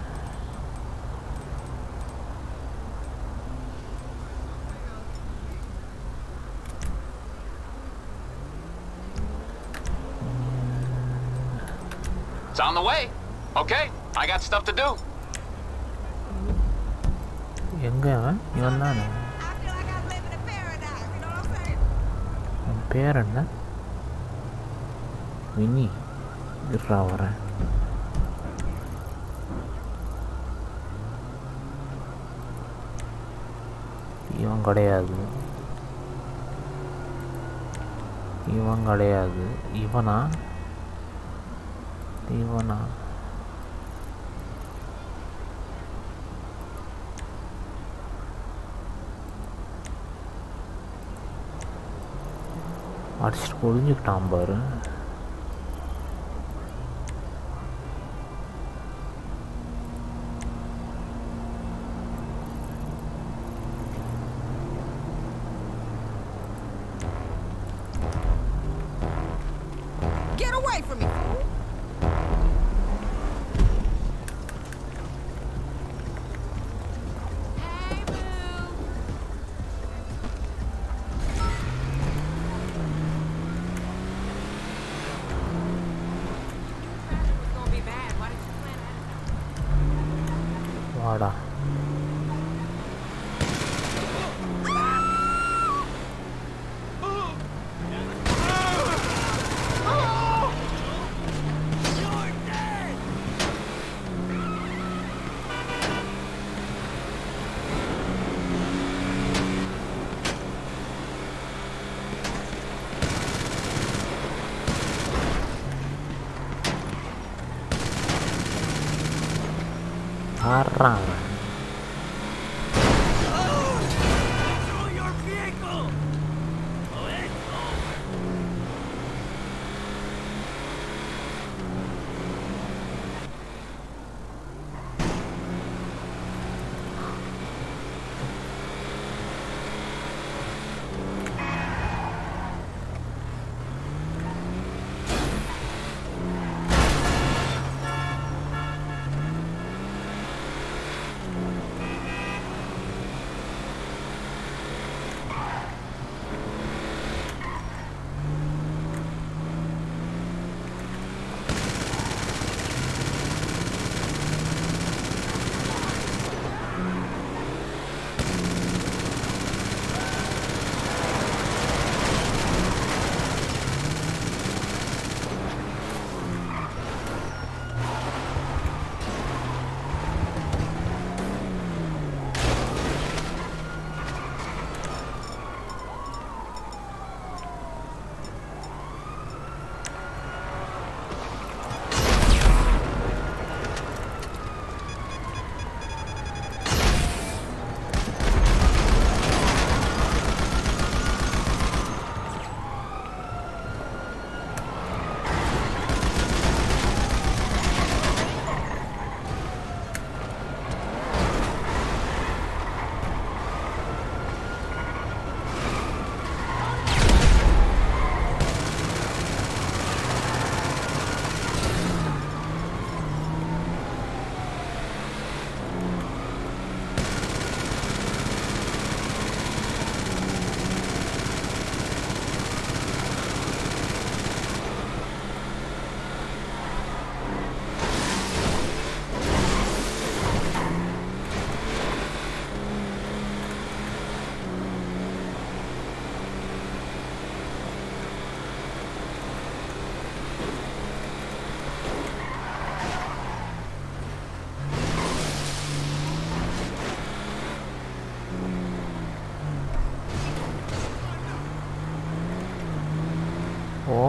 [SPEAKER 13] It's on the way. Okay, I got stuff to do.
[SPEAKER 2] எங்கே அவன் இவன் தானே அவன் பேர் என்ன வினி இருறா வரேன் இவன் கிடையாது இவன் கிடையாது இவனா இவனா அடிச்சுட்டு பொழிஞ்சுக்கிட்டான் பாரு
[SPEAKER 15] Get away from me, fool!
[SPEAKER 2] வாடா ஆடுறான் அவன்.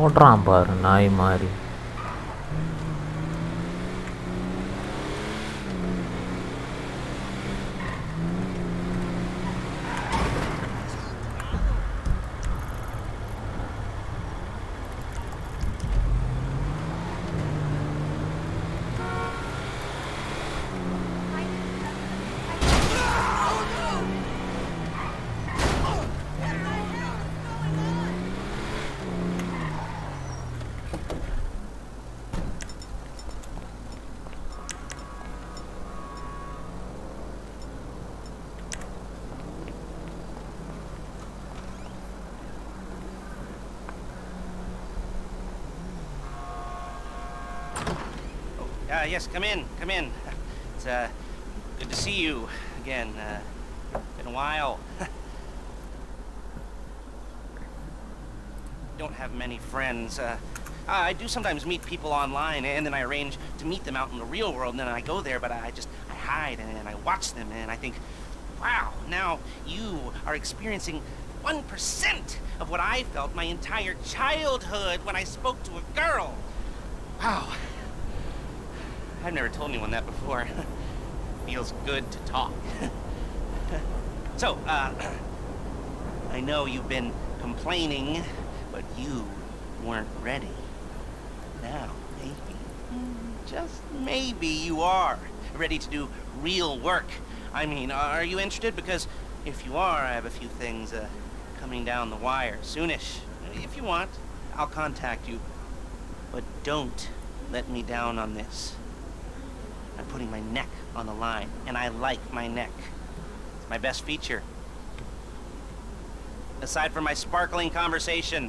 [SPEAKER 2] ஓடுறான் பாரு நாய் மாதிரி
[SPEAKER 16] Uh, yes, come in, come in. It's uh, good to see you again. Uh, been a while. Don't have many friends. Uh, I do sometimes meet people online, and then I arrange to meet them out in the real world, and then I go there, but I just I hide and, and I watch them, and I think, wow, now you are experiencing one percent of what I felt my entire childhood when I spoke to a girl. Wow. I've never told anyone that before. Feels good to talk. so, uh, I know you've been complaining, but you weren't ready. Now, maybe, just maybe you are ready to do real work. I mean, are you interested? Because if you are, I have a few things uh, coming down the wire soonish. If you want, I'll contact you. But don't let me down on this. I'm putting my neck on the line, and I like my neck. It's my best feature. Aside from my sparkling conversation.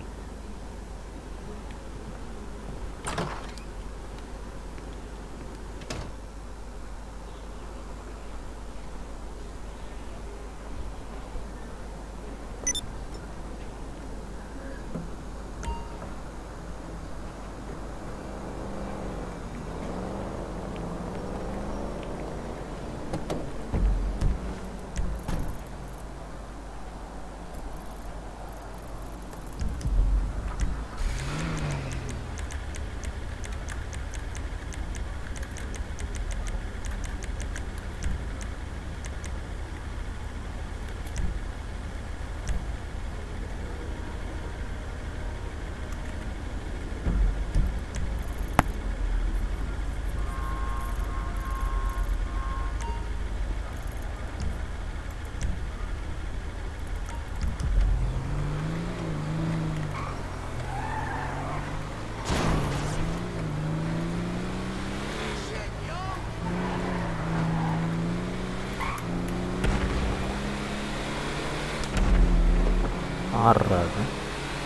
[SPEAKER 2] ஆடுறாரு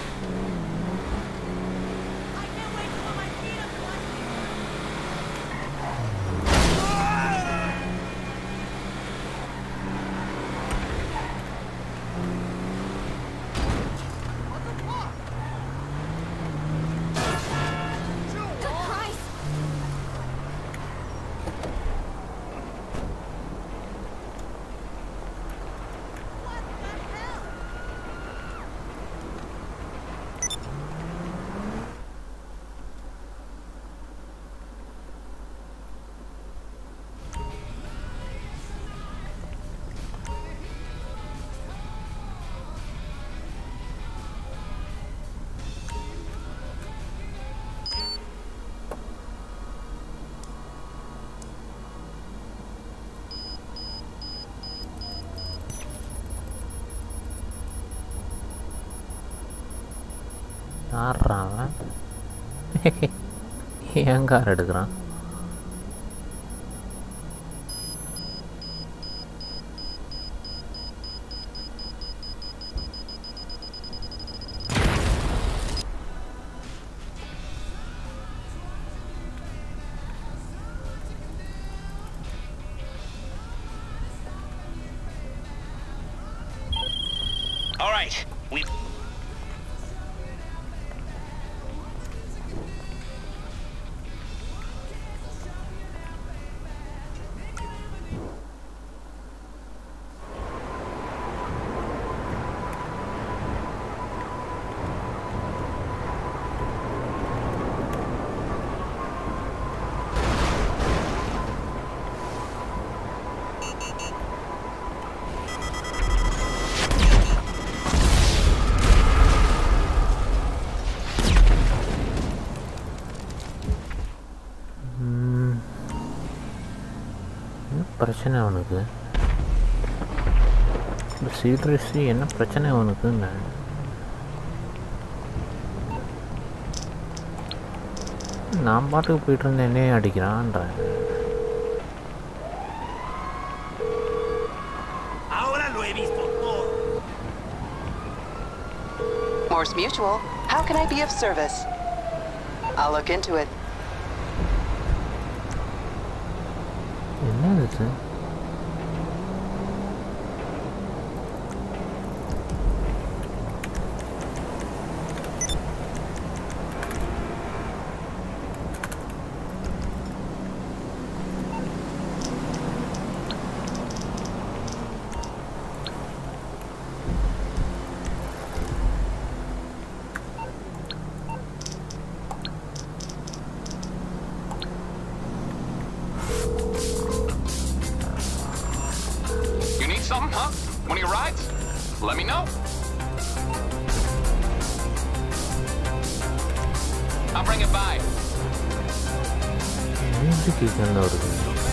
[SPEAKER 2] யார்றான் அவன் ஏன் car எடுக்கிறான்
[SPEAKER 16] All right, we.
[SPEAKER 2] பிரச்சனை அவனுக்கு இந்த seriously என்ன பிரச்சனை அவனுக்குன்னு நான் பாட்டுக்கு போயிட்டு இருந்தேன் என்னையே அடிக்கிறான்றேன்
[SPEAKER 17] Ahora lo he visto todo.
[SPEAKER 14] Morse Mutual, how can I be of service? I'll look into it.
[SPEAKER 2] என்ன இது
[SPEAKER 13] You need something, huh? One of your rides? Let me know. I'll bring it by.
[SPEAKER 2] Music இங்கேருந்து வருது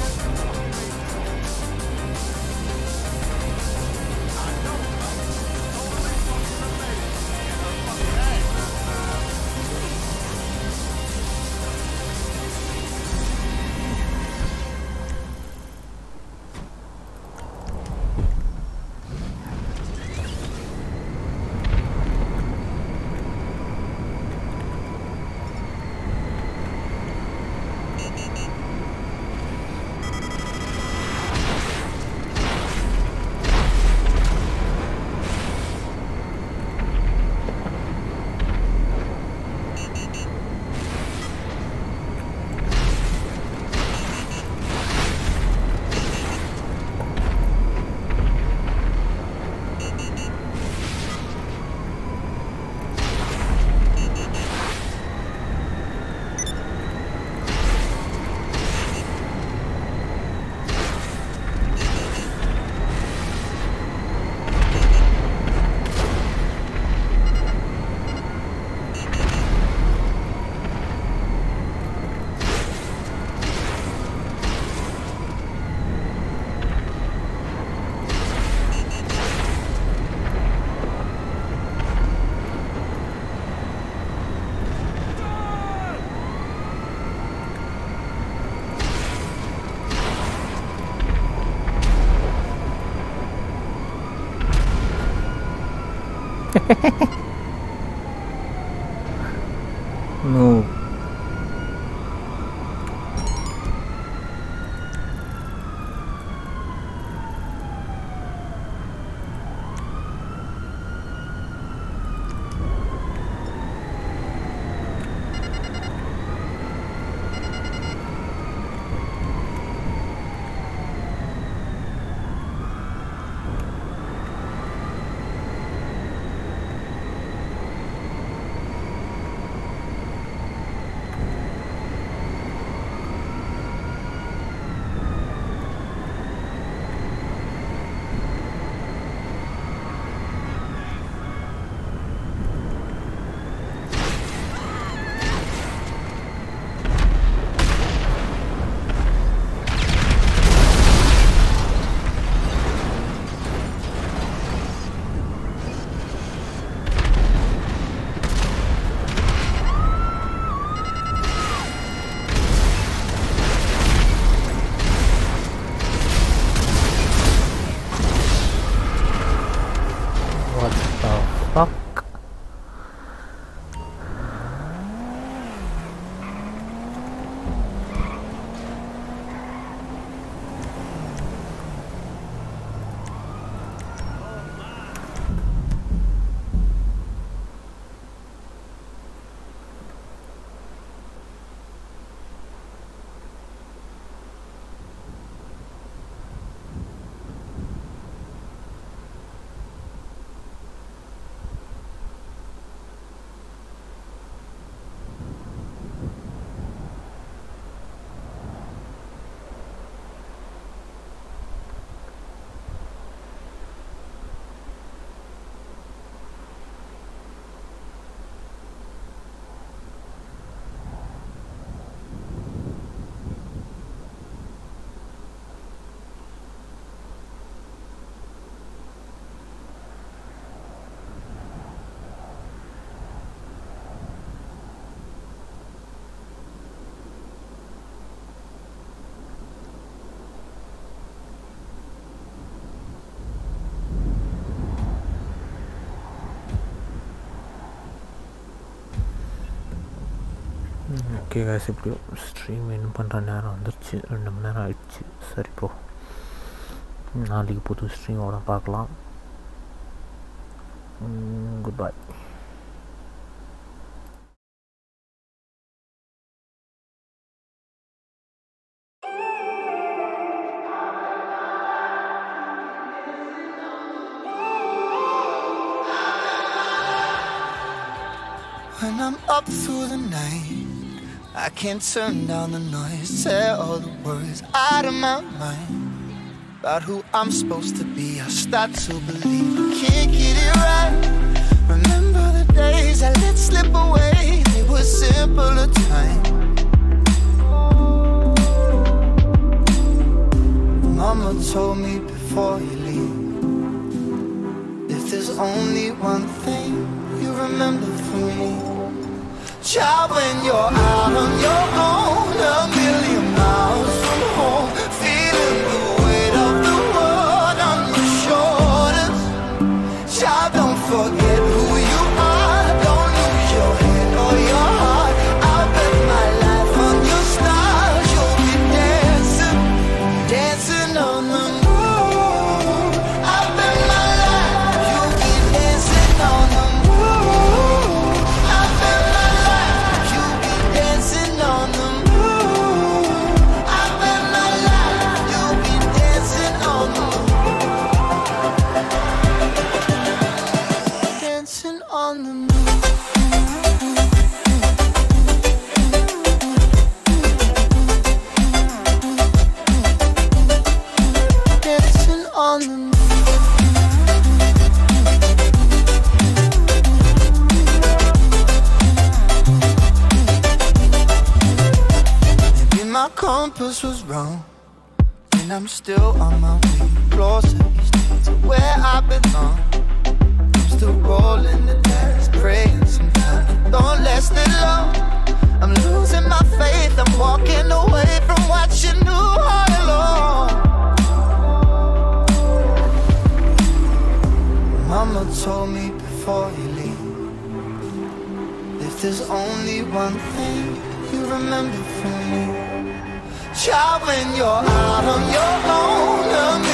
[SPEAKER 2] No. Okay காசு எப்படியோ stream என்ன பண்ணுற நேரம் வந்துருச்சு ரெண்டு மணி நேரம் ஆயிடுச்சு சரி ப்ரோ நாளைக்கு புது ஸ்ட்ரீமோட பார்க்கலாம் goodbye
[SPEAKER 1] When I'm up through the night, I can't turn down the noise. Tear all the worries out of my mind about who I'm supposed to be. I start to believe I can't get it right. Remember the days I let slip away, they were simpler times. Mama told me before you leave. If there's only one thing you remember from me, child, when you're out on your own, a million miles from home, feeling the weight of the world on your shoulders. Child, don't forget who you are, don't lose your head or your heart. I'll bet my life on your stars, you'll be dancing, dancing on the moon. I bet my life you'll be dancing on the moon. I bet my life you'll be dancing on the moon. I bet my life you'll be dancing on the moon. Dancing on the moon. Dancing on the moon. Maybe my compass was wrong, and I'm still on my way closer each day to where I belong. I'm still rolling the dice, praying sometimes it don't last that long. I'm losing my faith, I'm walking away from what you knew all along. Mama told me before you leave. If there's only one thing you remember from me, child, when you're out on your own, a